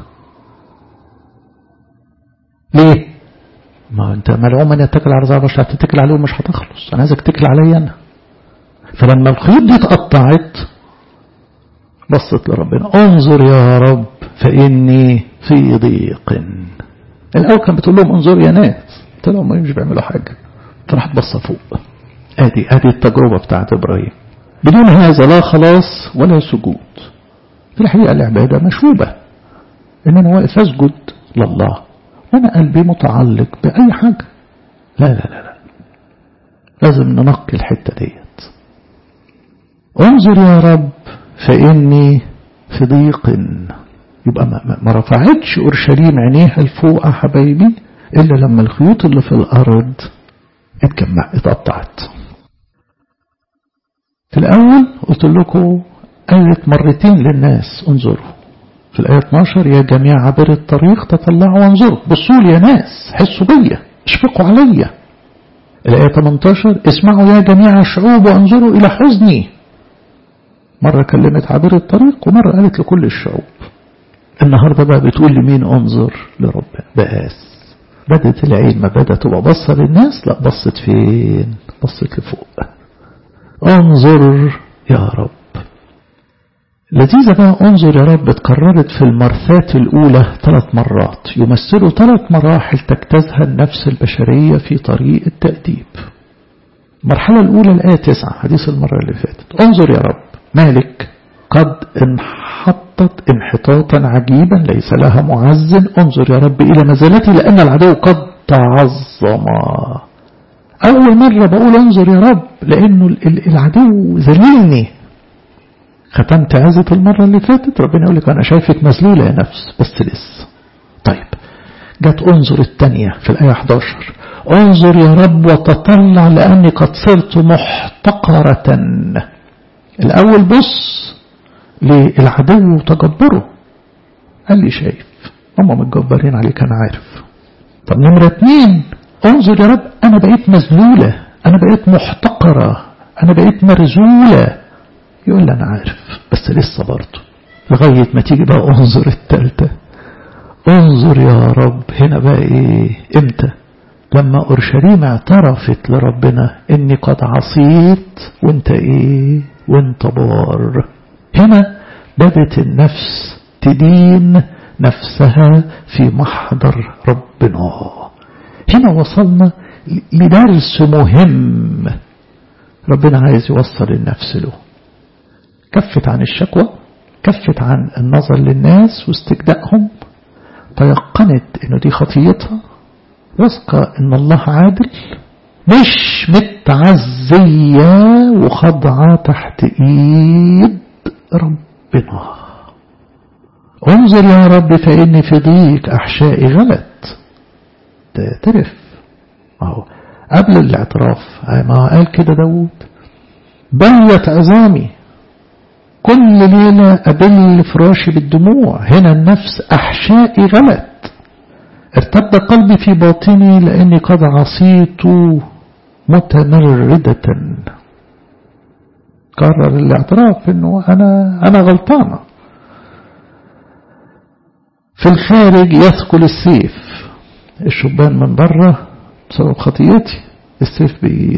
Speaker 1: ليه ما انت ملعوم من يتكل على رزاق مش هتتكل عليه ومش هتخلص انا عايزك تتكل عليا انا فلما الخيوط دي اتقطعت بصت لربنا انظر يا رب فاني في ضيق الاول كان بتقول لهم انظر يا ناس قلت لهم مش بيعملوا حاجه فراحت بصه فوق ادي ادي التجربه بتاعت ابراهيم بدون هذا لا خلاص ولا سجود في الحقيقه العباده مشوبه ان انا واقف اسجد لله وانا قلبي متعلق باي حاجه لا لا لا لا لازم ننقي الحته ديت انظر يا رب فاني في ضيق يبقى ما, ما رفعتش اورشليم عينيها لفوق يا حبايبي الا لما الخيوط اللي في الارض اتجمع اتقطعت في الاول قلت لكم قالت مرتين للناس انظروا في الآية 12 يا جميع عبر الطريق تطلعوا وانظروا بصوا لي يا ناس حسوا بيا اشفقوا عليا الآية 18 اسمعوا يا جميع الشعوب وانظروا إلى حزني مرة كلمت عبر الطريق ومرة قالت لكل الشعوب النهاردة بقى بتقول لمين انظر لربنا بقاس بدت العين ما بدت تبقى بصة للناس لا بصت فين بصت لفوق انظر يا رب لذيذة بقى انظر يا رب اتكررت في المرثات الأولى ثلاث مرات يمثلوا ثلاث مراحل تجتازها النفس البشرية في طريق التأديب المرحلة الأولى الآية تسعة حديث المرة اللي فاتت انظر يا رب مالك قد انحطت انحطاطا عجيبا ليس لها معزن انظر يا رب إلى مزالتي لأن العدو قد تعظم أول مرة بقول انظر يا رب لأنه العدو ذللني ختمت عزة المرة اللي فاتت ربنا يقول لك أنا شايفك مذلولة يا نفس بس لسه طيب جت انظر الثانية في الآية 11 انظر يا رب وتطلع لأني قد صرت محتقرة الأول بص للعدو وتجبره قال لي شايف هم متجبرين عليك أنا عارف طب نمرة اتنين انظر يا رب أنا بقيت مذلولة أنا بقيت محتقرة أنا بقيت مرزولة يقول لي أنا عارف بس لسه برضه لغاية ما تيجي بقى انظر التالتة انظر يا رب هنا بقى ايه امتى لما أورشليم اعترفت لربنا اني قد عصيت وانت ايه وانت بار هنا بدت النفس تدين نفسها في محضر ربنا هنا وصلنا لدرس مهم ربنا عايز يوصل النفس له كفت عن الشكوى كفت عن النظر للناس واستجدائهم تيقنت انه دي خطيتها واثقة ان الله عادل مش متعزية وخضعة تحت ايد ربنا انظر يا رب فاني في ضيق احشائي غلط تعترف اهو قبل الاعتراف ما قال كده داود بلت عظامي كل ليلة أبل فراشي بالدموع هنا النفس أحشائي غلط ارتد قلبي في باطني لأني قد عصيت متمردة قرر الاعتراف انه انا انا غلطانة في الخارج يثقل السيف الشبان من بره بسبب خطيتي السيف بي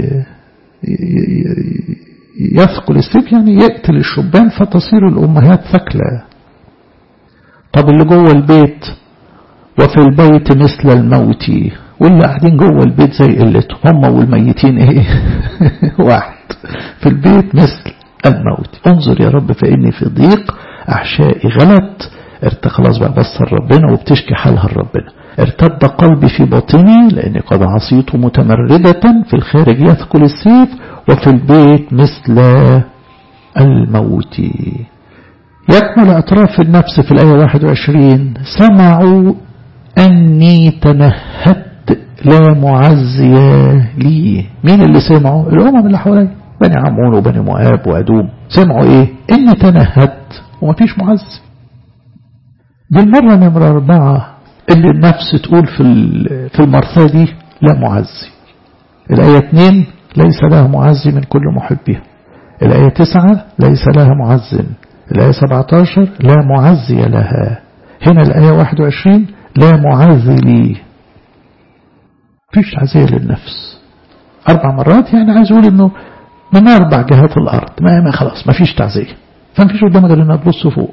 Speaker 1: يثقل السيف يعني يقتل الشبان فتصير الأمهات ثكلى طب اللي جوه البيت وفي البيت مثل الموت واللي قاعدين جوه البيت زي قلتهم هم والميتين ايه واحد في البيت مثل الموت انظر يا رب فإني في ضيق أحشائي غلط ارت خلاص بقى بصر ربنا وبتشكي حالها لربنا ارتد قلبي في باطني لأني قد عصيت متمردة في الخارج يثقل السيف وفي البيت مثل الموت يكمل اعتراف النفس في الآية 21 سمعوا أني تنهدت لا معزي لي مين اللي سمعوا الأمم اللي حوالي بني عمون وبني مؤاب وأدوم سمعوا إيه إني تنهدت ومفيش معزي دي المرة نمرة أربعة اللي النفس تقول في في المرثاة دي لا معزي الآية 2 ليس لها معزي من كل محبها الآية 9 ليس لها معز الآية 17 لا معزي لها هنا الآية 21 لا معزي لي فيش تعزية للنفس أربع مرات يعني عايز أقول إنه من أربع جهات الأرض ما, ما خلاص ما فيش تعزية فما فيش قدامك غير إنها تبص فوق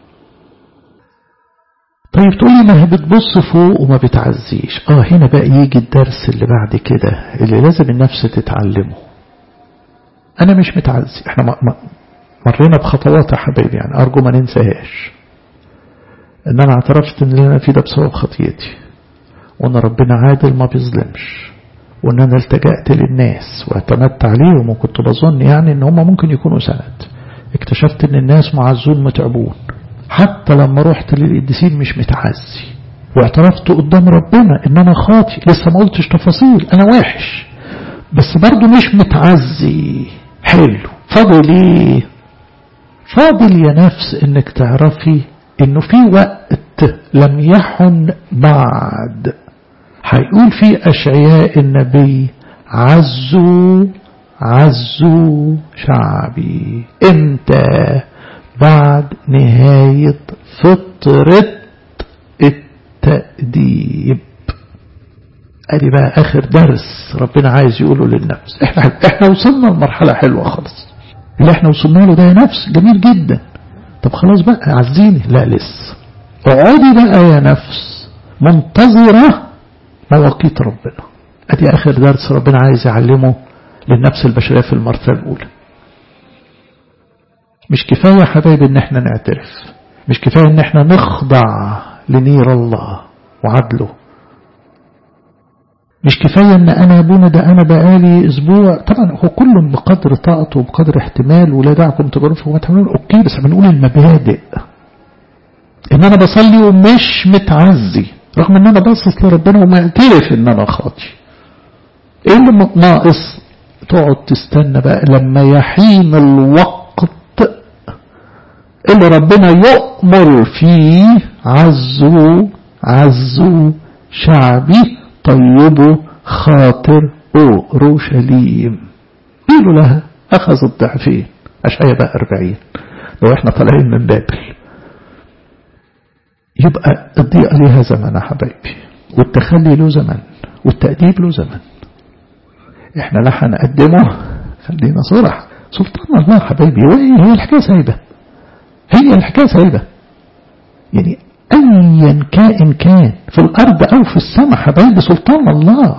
Speaker 1: طيب تقولي ما هي بتبص فوق وما بتعزيش اه هنا بقى يجي الدرس اللي بعد كده اللي لازم النفس تتعلمه انا مش متعزي احنا مرينا بخطوات يا حبايبي يعني ارجو ما ننساهاش ان انا اعترفت ان اللي انا فيه ده بسبب خطيتي وان ربنا عادل ما بيظلمش وان انا التجأت للناس واعتمدت عليهم وكنت بظن يعني ان هم ممكن يكونوا سند اكتشفت ان الناس معزون متعبون حتى لما رحت للقديسين مش متعزي واعترفت قدام ربنا ان انا خاطي لسه ما قلتش تفاصيل انا وحش بس برضو مش متعزي حلو فاضل ايه فاضل يا نفس انك تعرفي انه في وقت لم يحن بعد هيقول في اشعياء النبي عزوا عزوا شعبي امتى بعد نهاية فترة التأديب ادي بقى اخر درس ربنا عايز يقوله للنفس احنا احنا وصلنا لمرحلة حلوة خالص اللي احنا وصلنا له ده يا نفس جميل جدا طب خلاص بقى عزيني لا لسه اقعدي بقى يا نفس منتظرة مواقيت ربنا ادي اخر درس ربنا عايز يعلمه للنفس البشرية في المرتبة الاولى مش كفاية يا حبايبي ان احنا نعترف مش كفاية ان احنا نخضع لنير الله وعدله مش كفاية ان انا ابونا ده انا بقالي اسبوع طبعا هو كل بقدر طاقته وبقدر احتمال ولا دعكم تجربوا وتعملون اوكي بس بنقول المبادئ ان انا بصلي ومش متعزي رغم ان انا باصص لربنا ومعترف ان انا خاطي ايه اللي ناقص تقعد تستنى بقى لما يحين الوقت اللي ربنا يؤمر فيه عزوا عزوا شعبي طيبوا خاطر أورشليم قيلوا لها أخذ الضعفين أشعية بقى أربعين لو احنا طالعين من بابل يبقى الضيقة ليها زمن يا حبايبي والتخلي له زمن والتأديب له زمن احنا لا هنقدمه خلينا صرح سلطان الله حبايبي هي الحكاية سايبة هي الحكاية سايبة يعني أيا كائن كان في الأرض أو في السماء حبايبي سلطان الله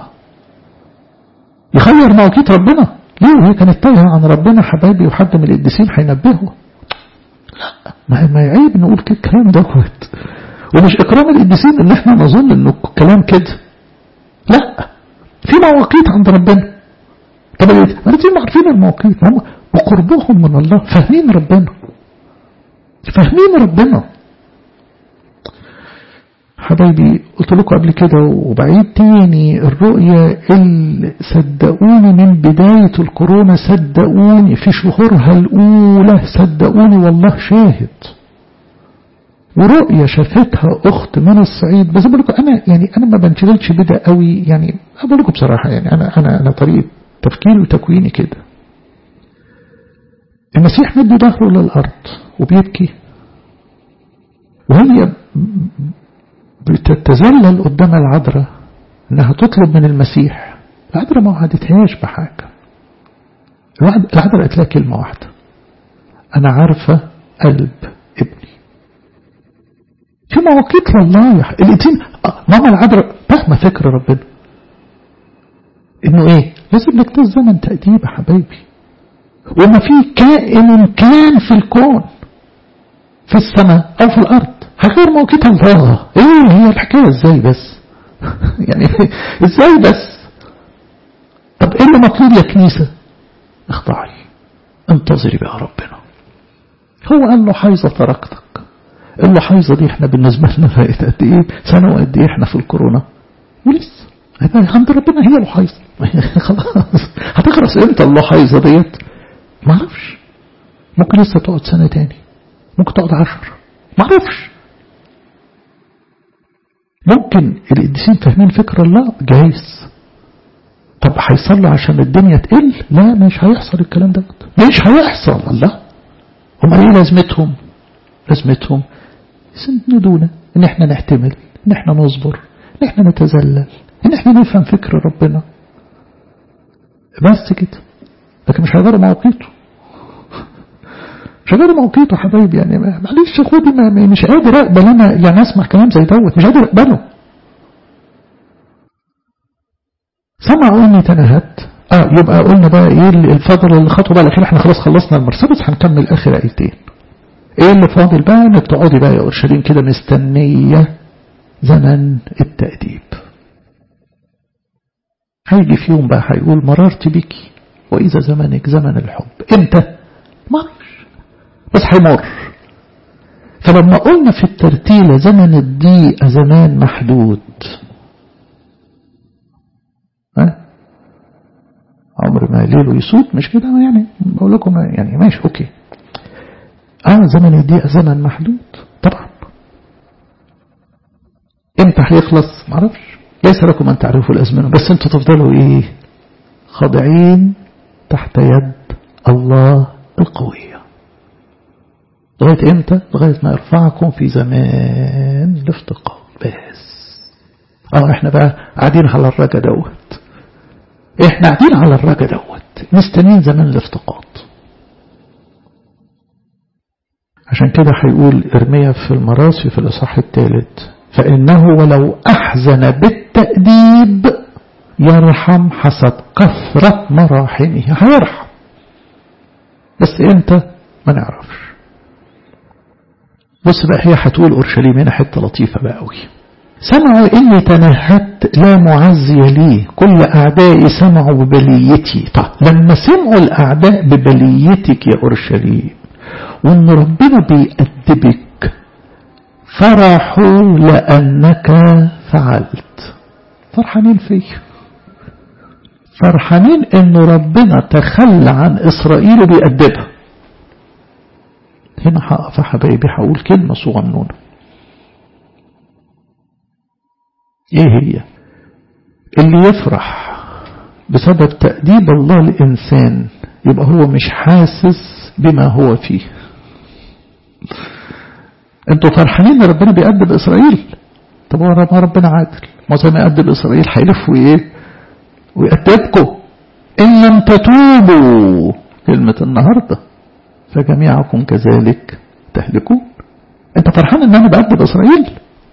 Speaker 1: يخير مواقيت ربنا ليه هي كانت تايهة عن ربنا حبايبي وحد من القديسين هينبهه لا ما ما عيب نقول كده الكلام دوت ومش إكرام القديسين إن احنا نظن إنه كلام كده لا في مواقيت عند ربنا طب الذين عارفين المواقيت هم وقربهم من الله فاهمين ربنا فاهمين ربنا حبايبي قلت لكم قبل كده وبعيد تاني الرؤية اللي صدقوني من بداية الكورونا صدقوني في شهورها الأولى صدقوني والله شاهد ورؤية شافتها أخت من الصعيد بس بقول لكم أنا يعني أنا ما بنشغلش بدا قوي يعني أقول لكم بصراحة يعني أنا أنا أنا طريقة تفكيري وتكويني كده المسيح مد ظهره للأرض وبيبكي وهي بتتذلل قدام العذراء انها تطلب من المسيح العذراء ما وعدتهاش بحاجة العذراء قالت لها كلمة واحدة انا عارفة قلب ابني في مواقيت لله الاتنين ماما العذراء فاهمة فكر ربنا انه ايه لازم لك ده الزمن تأديب يا حبايبي وما في كائن كان في الكون في السماء او في الارض هغير موقيت الله ايه هي الحكاية ازاي بس يعني ازاي بس طب ايه اللي مطلوب يا كنيسة اخضعي انتظري بقى ربنا هو قال له حيظة تركتك قال له حيظة دي احنا بالنسبة لنا بقت قد ايه سنة وقد ايه احنا في الكورونا ولسه عند ربنا هي له حيظة خلاص هتخلص امتى الله حيظة ديت ما اعرفش ممكن لسه تقعد سنة تاني ممكن تقعد عشر ما اعرفش ممكن القديسين فاهمين فكر الله جايز طب هيصلوا عشان الدنيا تقل لا مش هيحصل الكلام ده مش هيحصل الله هم ايه لازمتهم لازمتهم يسندونا ان احنا نحتمل ان احنا نصبر ان احنا نتذلل ان احنا نفهم فكر ربنا بس كده لكن مش هيغيروا مواقيته مش هقدر موقيته حبايبي يعني معلش خدي ما مش قادر اقبل انا يعني اسمع كلام زي دوت مش قادر اقبله سمعوا اني تنهت اه يبقى قلنا بقى ايه الفضل اللي خطوه بقى الاخير احنا خلاص خلصنا المرسبس هنكمل اخر ايتين ايه اللي فاضل بقى انك تقعدي بقى يا اورشليم كده مستنيه زمن التأديب هيجي في يوم بقى هيقول مررت بك وإذا زمنك زمن الحب امتى ما بس هيمر فلما قلنا في الترتيلة زمن الضيق زمان محدود ها عمر ما ليله يسود مش كده يعني بقول لكم يعني ماشي اوكي اه زمن الضيق زمن محدود طبعا امتى هيخلص معرفش ليس لكم ان تعرفوا الازمنه بس انتوا تفضلوا ايه خاضعين تحت يد الله القويه لغاية امتى لغاية ما يرفعكم في زمان الافتقار بس اه احنا بقى قاعدين على الرجا دوت احنا قاعدين على الرجا دوت مستنين زمان الافتقاد عشان كده هيقول ارميا في المراسي في الاصحاح الثالث فانه ولو احزن بالتأديب يرحم حسب كثرة مراحمه هيرحم بس امتى ما نعرفش بص بقى هي هتقول اورشليم هنا حته لطيفه بقى قوي سمعوا إني تنهدت لا معزي لي كل أعدائي سمعوا ببليتي طب لما سمعوا الأعداء ببليتك يا أورشليم وإن ربنا بيأدبك فرحوا لأنك فعلت فرحانين فيه فرحانين إن ربنا تخلى عن إسرائيل وبيأدبها هنا هقف يا حبايبي هقول كلمة صغنونة ايه هي اللي يفرح بسبب تأديب الله الإنسان يبقى هو مش حاسس بما هو فيه انتوا فرحانين ان ربنا بيأدب إسرائيل طب هو ربنا عادل ما زي ما يأدب إسرائيل هيلف وإيه ويأدبكم إن لم تتوبوا كلمة النهاردة فجميعكم كذلك تهلكون انت فرحان ان انا بأدب إسرائيل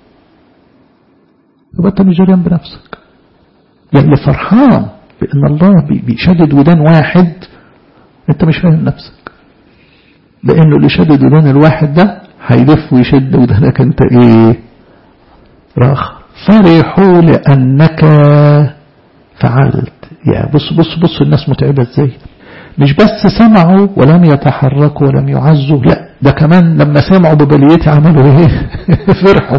Speaker 1: يبقى انت مش جريان بنفسك يعني فرحان بان الله بيشدد ودان واحد انت مش فاهم نفسك لانه اللي شدد ودان الواحد ده هيلف ويشد ودانك انت ايه راخ فرحوا لانك فعلت يا بص بص بص الناس متعبة ازاي مش بس سمعوا ولم يتحركوا ولم يعزوا لا ده كمان لما سمعوا ببليتي عملوا ايه فرحوا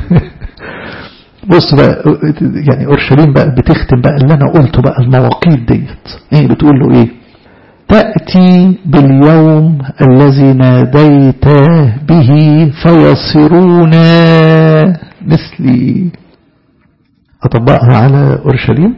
Speaker 1: بص بقى يعني أورشليم بقى بتختم بقى اللي أنا قلته بقى المواقيت ديت إيه بتقول له إيه تأتي باليوم الذي ناديت به فيصيرون مثلي أطبقها على أورشليم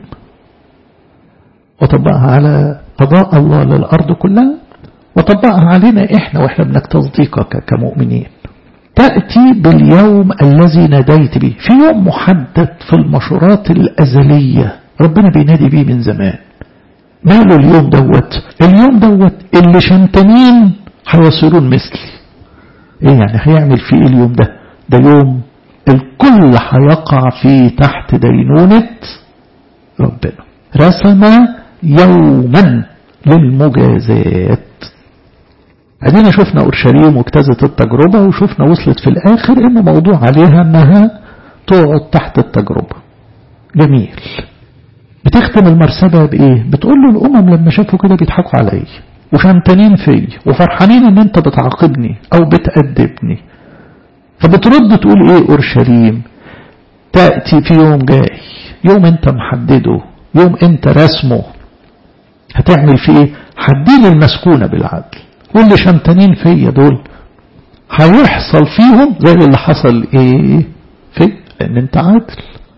Speaker 1: وطبقها على قضاء الله للأرض كلها وطبقها علينا إحنا وإحنا بنكتصديقك كمؤمنين تأتي باليوم الذي ناديت به في يوم محدد في المشورات الأزلية ربنا بينادي به من زمان ماله اليوم دوت اليوم دوت اللي شمتانين هيصيرون مثلي ايه يعني هيعمل فيه ايه اليوم ده ده يوم الكل هيقع فيه تحت دينونة ربنا رسم يوما للمجازات ادينا شفنا اورشليم واجتازت التجربة وشفنا وصلت في الاخر ان موضوع عليها انها تقعد تحت التجربة جميل بتختم المرسبة بايه بتقول له الامم لما شافوا كده بيضحكوا علي وشمتانين في وفرحانين ان انت بتعاقبني او بتأدبني فبترد تقول ايه اورشليم تأتي في يوم جاي يوم انت محدده يوم انت رسمه هتعمل فيه ايه حدين المسكونة بالعدل واللي شمتانين فيا دول هيحصل فيهم زي اللي حصل ايه في لان انت عادل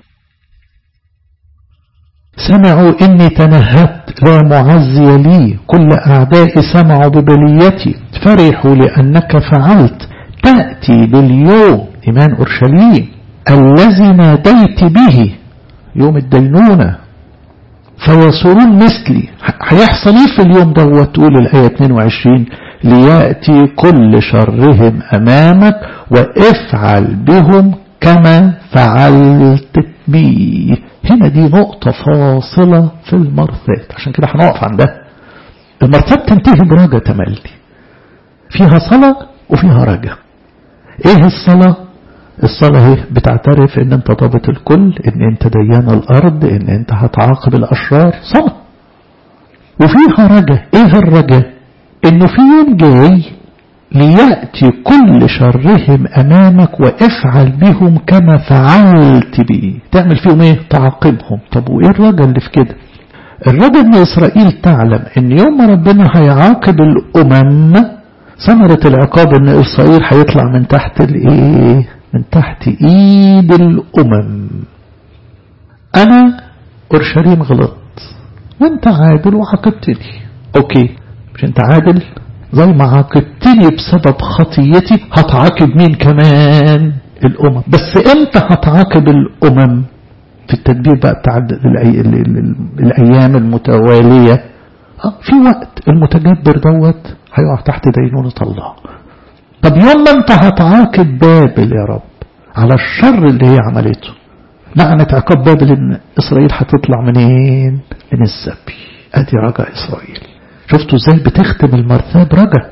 Speaker 1: سمعوا اني تنهدت لا معزي لي كل اعدائي سمعوا ببليتي فرحوا لانك فعلت تأتي باليوم ايمان اورشليم الذي ناديت به يوم الدينونة فيصورون مثلي هيحصل ايه في اليوم ده تقول الآية 22 ليأتي كل شرهم أمامك وافعل بهم كما فعلت بي هنا دي نقطة فاصلة في المرثات عشان كده هنقف عندها المرثات تنتهي برجا تملي فيها صلاة وفيها رجا ايه الصلاة الصلاة هي بتعترف ان انت ضابط الكل ان انت ديان الارض ان انت هتعاقب الاشرار صلاة وفيها رجا ايه الرجا انه في يوم جاي ليأتي كل شرهم امامك وافعل بهم كما فعلت بي تعمل فيهم ايه تعاقبهم طب وايه الرجا اللي في كده الرجا ان اسرائيل تعلم ان يوم ما ربنا هيعاقب الامم ثمرة العقاب ان اسرائيل هيطلع من تحت الايه من تحت ايد الامم انا اورشليم غلطت وانت عادل وعاقبتني اوكي مش انت عادل زي ما عاقبتني بسبب خطيتي هتعاقب مين كمان الامم بس امتى هتعاقب الامم في التدبير بقى بتاع الايام المتوالية في وقت المتجبر دوت هيقع تحت دينونة الله طب يوم ما انت هتعاقب بابل يا رب على الشر اللي هي عملته لعنة عقاب بابل ان اسرائيل هتطلع منين من السبي ادي رجع اسرائيل شفتوا ازاي بتختم المرثاه برجا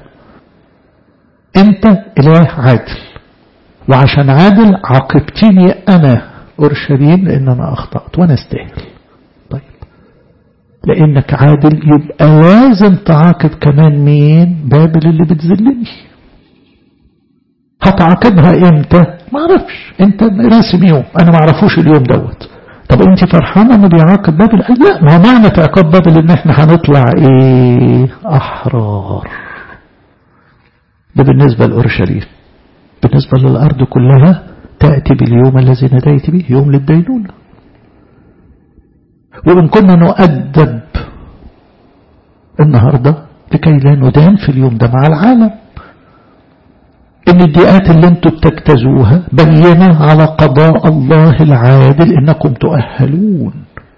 Speaker 1: انت اله عادل وعشان عادل عاقبتني انا أورشليم لأن أنا أخطأت وأنا استاهل طيب لأنك عادل يبقى لازم تعاقب كمان مين بابل اللي بتذلني هتعاقبها امتى ما اعرفش انت راسم يوم انا ما اعرفوش اليوم دوت طب انت فرحانه انه بيعاقب بابل قال لا ما معنى تعاقب بابل ان احنا هنطلع ايه احرار ده بالنسبه لاورشليم بالنسبه للارض كلها تاتي باليوم الذي ناديت به يوم للدينونه وإن كنا نؤدب النهاردة لكي لا ندان في اليوم ده مع العالم إن الديئات اللي انتوا بتجتازوها بينة على قضاء الله العادل إنكم تؤهلون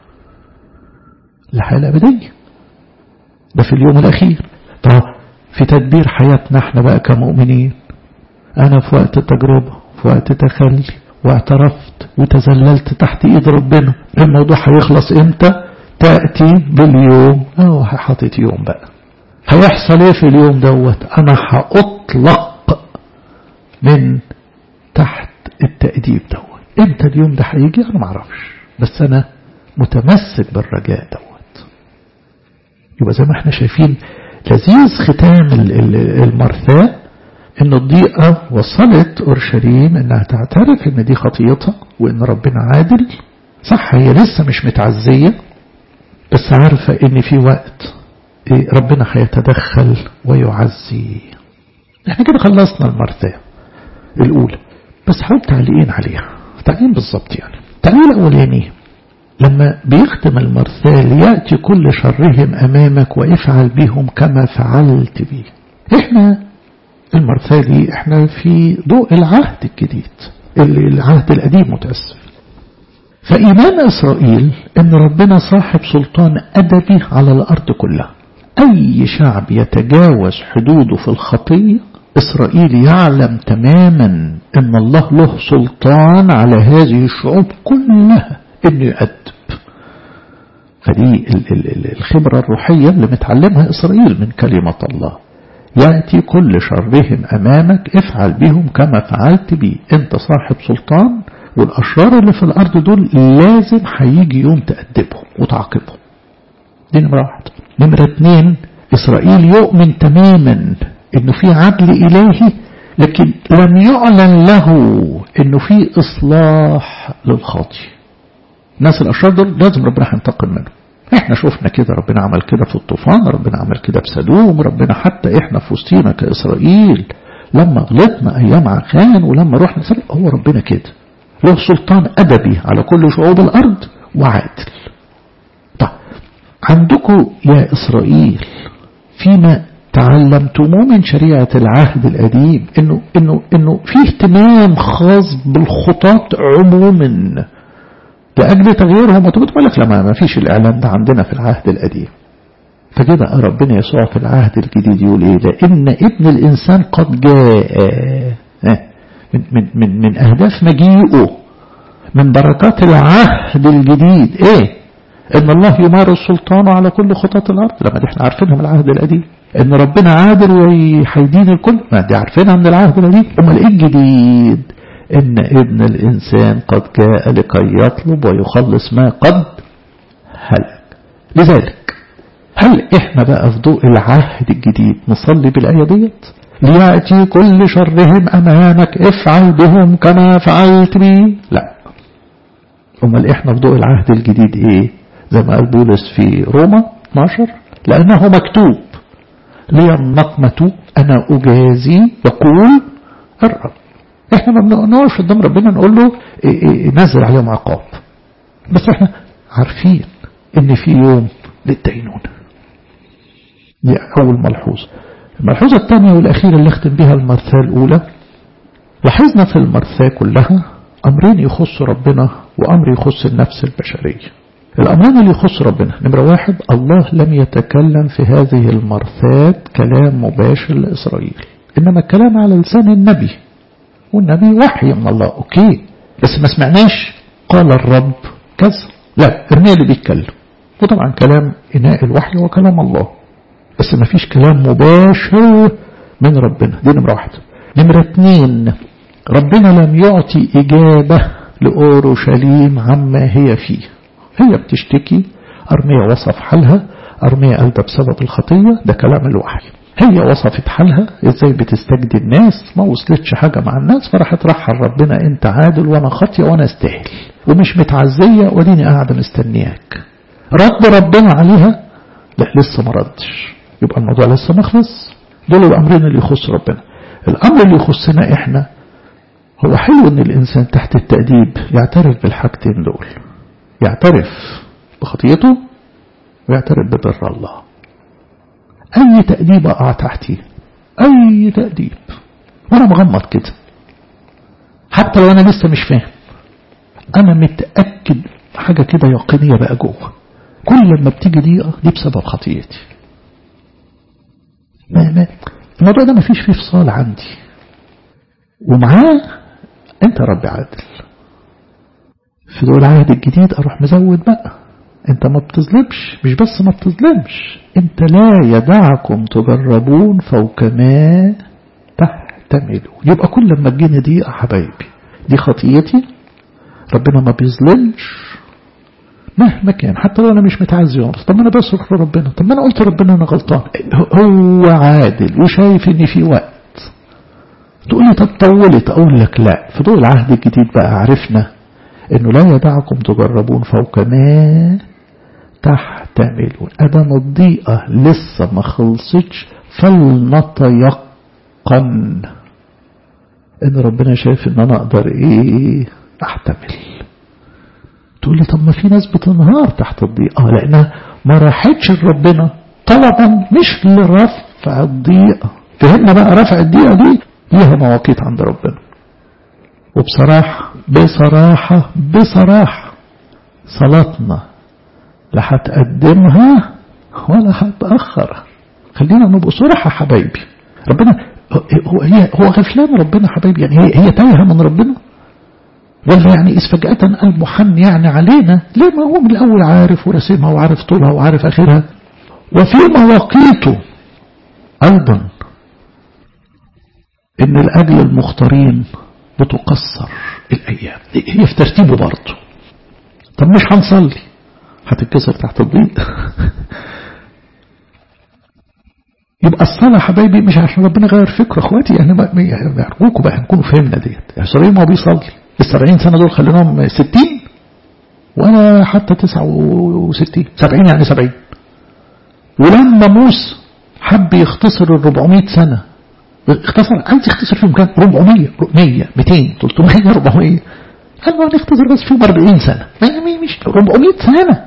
Speaker 1: لحياة الأبدية ده في اليوم الأخير طب في تدبير حياتنا احنا بقى كمؤمنين أنا في وقت التجربة في وقت تخلي واعترفت وتذللت تحت ايد ربنا الموضوع هيخلص امتى تأتي باليوم اه حاطط يوم بقى هيحصل ايه في اليوم دوت انا هأطلق من تحت التأديب دوت امتى اليوم ده هيجي انا معرفش بس انا متمسك بالرجاء دوت يبقى زي ما احنا شايفين لذيذ ختام المرثاه ان الضيقة وصلت اورشليم انها تعترف ان دي خطيتها وان ربنا عادل صح هي لسه مش متعزية بس عارفة ان في وقت ربنا هيتدخل ويعزي احنا كده خلصنا المرثاة الاولى بس حاول تعليقين عليها تعليقين بالظبط يعني التعليق الاولاني لما بيختم المرثاة ليأتي كل شرهم امامك وافعل بهم كما فعلت بي احنا المرثاة دي احنا في ضوء العهد الجديد العهد القديم متأسف فإيمان إسرائيل أن ربنا صاحب سلطان أدبي على الأرض كلها أي شعب يتجاوز حدوده في الخطية إسرائيل يعلم تماما أن الله له سلطان على هذه الشعوب كلها أنه يؤدب فدي الخبرة الروحية اللي متعلمها إسرائيل من كلمة الله يأتي كل شرهم أمامك افعل بهم كما فعلت بي انت صاحب سلطان والأشرار اللي في الأرض دول لازم هيجي يوم تأدبهم وتعاقبهم دي نمرة واحد نمرة اتنين إسرائيل يؤمن تماما انه في عدل إلهي لكن لم يعلن له انه في إصلاح للخاطي الناس الأشرار دول لازم ربنا هينتقم منهم احنا شفنا كده ربنا عمل كده في الطوفان ربنا عمل كده في سدوم ربنا حتى احنا في وسطينا كإسرائيل لما غلطنا ايام عخان ولما رحنا سرق هو ربنا كده له سلطان ادبي على كل شعوب الارض وعادل طيب عندكم يا اسرائيل فيما تعلمتموه من شريعة العهد القديم انه انه انه في اهتمام خاص بالخطاة عموما لأجل تغييرهم وتقول لك لما ما فيش الإعلان ده عندنا في العهد القديم فكده ربنا يسوع في العهد الجديد يقول إيه لأن ابن الإنسان قد جاء من, من, من, من أهداف مجيئه من بركات العهد الجديد إيه إن الله يمارس سلطانه على كل خطط الأرض لما دي احنا عارفينها من العهد القديم إن ربنا عادل ويحيدين الكل ما دي عارفينها من العهد القديم أمال إيه الجديد إن ابن الإنسان قد جاء لكي يطلب ويخلص ما قد هلك لذلك هل إحنا بقى في ضوء العهد الجديد نصلي بالآية ديت ليأتي كل شرهم أمامك افعل بهم كما فعلت بي لا أمال إحنا في ضوء العهد الجديد إيه زي ما قال بولس في روما 12 لأنه مكتوب لي النقمة أنا أجازي يقول الرب احنا ما بنقفش قدام ربنا نقول له إيه إيه نزل عليهم عقاب بس احنا عارفين ان في يوم للدينونة دي اول ملحوظة الملحوظة الثانية والأخيرة اللي اختم بها المرثاة الأولى لاحظنا في المرثاة كلها أمرين يخص ربنا وأمر يخص النفس البشرية الأمرين اللي يخص ربنا نمرة واحد الله لم يتكلم في هذه المرثاة كلام مباشر لإسرائيل إنما الكلام على لسان النبي والنبي وحي من الله أوكي بس ما سمعناش قال الرب كذا لا ارميا اللي بيتكلم وطبعا كلام إناء الوحي هو كلام الله بس ما فيش كلام مباشر من ربنا دي نمرة واحدة نمرة اتنين ربنا لم يعطي إجابة لأورشليم عما هي فيه هي بتشتكي أرمية وصف حالها أرمية قلبة بسبب الخطية ده كلام الوحي هي وصفت حالها ازاي بتستجدي الناس ما وصلتش حاجة مع الناس فراحت رحل ربنا انت عادل وانا خاطية وانا استاهل ومش متعزية وديني قاعدة مستنياك رد ربنا عليها لا لسه ما ردش يبقى الموضوع لسه ما خلص دول الامرين اللي يخص ربنا الامر اللي يخصنا احنا هو حلو ان الانسان تحت التأديب يعترف بالحاجتين دول يعترف بخطيته ويعترف ببر الله أي تأديب أقع تحتي أي تأديب وأنا مغمض كده حتى لو أنا لسه مش فاهم أنا متأكد حاجة كده يقينية بقى جوه كل ما بتيجي ضيقة دي بسبب خطيتي ما ما الموضوع ده ما فيش فيه فصال عندي ومعاه انت رب عادل في دول العهد الجديد اروح مزود بقى انت ما بتظلمش مش بس ما بتظلمش انت لا يدعكم تجربون فوق ما تحتملوا يبقى كل ما تجيني ضيقه حبايبي دي خطيتي ربنا ما بيظلمش مهما كان حتى لو انا مش متعزي طب انا بصرخ لربنا طب ما انا قلت ربنا انا غلطان هو عادل وشايف ان في وقت تقول لي طب طولت اقول لك لا في ضوء العهد الجديد بقى عرفنا انه لا يدعكم تجربون فوق ما تحتملون ادم الضيقة لسه ما خلصتش فلنتيقن ان ربنا شايف ان انا اقدر ايه احتمل تقول لي طب ما في ناس بتنهار تحت الضيقة لانها ما راحتش لربنا طلبا مش لرفع الضيقة فهمنا بقى رفع الضيقة دي ليها مواقيت عند ربنا وبصراحة بصراحة بصراحة صلاتنا لا هتقدمها ولا هتأخر خلينا نبقى صراحة حبايبي ربنا هو هي هو غفلان ربنا حبايبي يعني هي هي تايهة من ربنا ولا يعني إذ فجأة قال محن يعني علينا ليه ما هو من الأول عارف ورسمها وعارف طولها وعارف آخرها وفي مواقيته أيضا إن الأجل المختارين بتقصر الأيام هي في ترتيبه برضه طب مش هنصلي هتتكسر تحت الضيق يبقى الصلاة حبايبي مش عشان ربنا غير فكره اخواتي يعني ارجوكم بقى نكونوا فهمنا ديت يعني ابراهيم هو بيصلي السبعين سنة دول خليناهم ستين وانا حتى تسعة وستين سبعين يعني سبعين ولما موسى حب يختصر الربعمائة سنة اختصر عايز يختصر فيهم كام 400 100 200 300 400 قال ما نختصر بس فيهم 40 سنة مش 400 سنة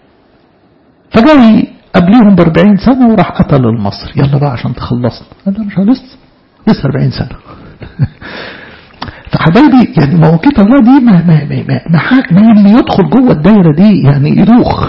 Speaker 1: فجاي قبليهم ب 40 سنة وراح قتل المصري يلا بقى عشان تخلصنا قال له مش لسه لسه 40 سنة فحبايبي يعني مواقيت الله دي ما ما ما ما, ما, ما اللي يدخل جوه الدايرة دي يعني يدوخ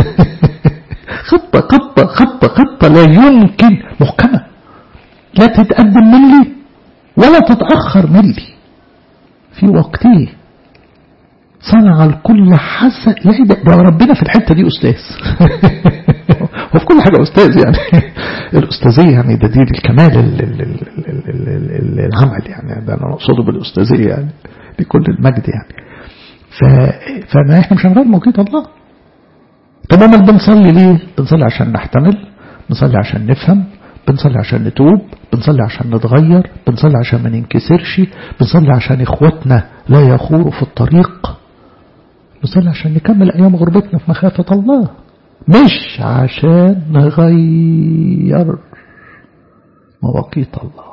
Speaker 1: خطة خطة خطة خطة لا يمكن محكمة لا تتقدم ملي ولا تتأخر ملي في وقته صنع الكل حسن يعني ده, ده ربنا في الحتة دي أستاذ هو في كل حاجة أستاذ يعني الأستاذية يعني ده دي الكمال ال ال ال ال ال ال العمل يعني ده أنا أقصده بالأستاذية يعني لكل المجد يعني ف... فما إحنا مش هنغير موقيت الله طب أمال بنصلي ليه؟ بنصلي عشان نحتمل بنصلي عشان نفهم بنصلي عشان نتوب بنصلي عشان نتغير بنصلي عشان ما ننكسرش بنصلي عشان إخواتنا لا يخوروا في الطريق بنصلي عشان نكمل أيام غربتنا في مخافة الله مش عشان نغير مواقيت الله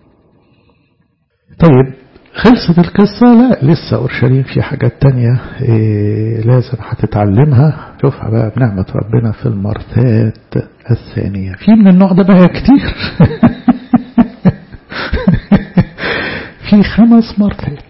Speaker 1: طيب خلصت القصة لا لسه أورشليم في حاجات تانية إيه لازم هتتعلمها شوفها بقى بنعمة ربنا في المرثات الثانية في من النوع ده بقى كتير في خمس مرثات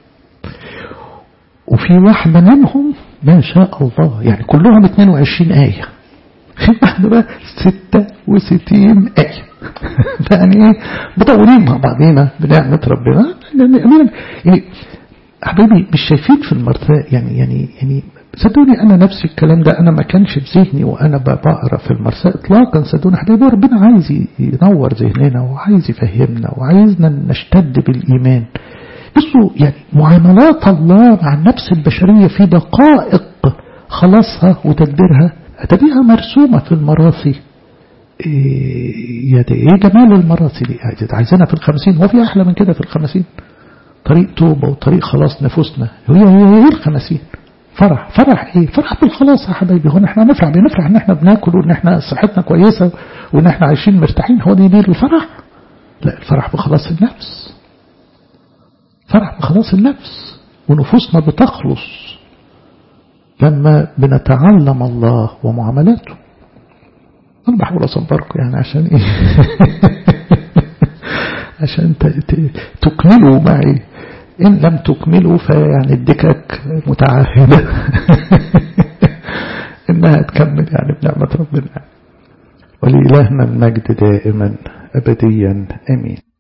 Speaker 1: وفي واحدة منهم ما شاء الله يعني كلهم 22 آية في واحدة بقى 66 آية يعني ايه مطولين مع بعضينا بنعمة ربنا يعني حبيبي مش شايفين في المرثاء يعني يعني يعني صدقوني انا نفسي الكلام ده انا ما كانش في ذهني وانا بقرا في المرثاء اطلاقا صدقوني حبيبي ربنا عايز ينور ذهننا وعايز يفهمنا وعايزنا نشتد بالايمان بصوا يعني معاملات الله مع النفس البشرية في دقائق خلاصها وتدبيرها أتبيها مرسومة في المراثي إيه ايه جمال المراثي دي عايزينها في الخمسين هو في أحلى من كده في الخمسين طريق توبة وطريق خلاص نفوسنا هي هي هي الخمسين فرح فرح ايه فرح بالخلاص يا حبايبي هو احنا نفرح بنفرح ان احنا بناكل وان احنا صحتنا كويسة وان احنا عايشين مرتاحين هو دي دي الفرح لا الفرح بخلاص النفس فرح بخلاص النفس ونفوسنا بتخلص لما بنتعلم الله ومعاملاته أنا بحاول أصبركم يعني عشان إيه عشان تكملوا معي إن لم تكملوا فيعني الدكك متعهدة إنها تكمل يعني بنعمة ربنا ولإلهنا المجد دائما أبديا أمين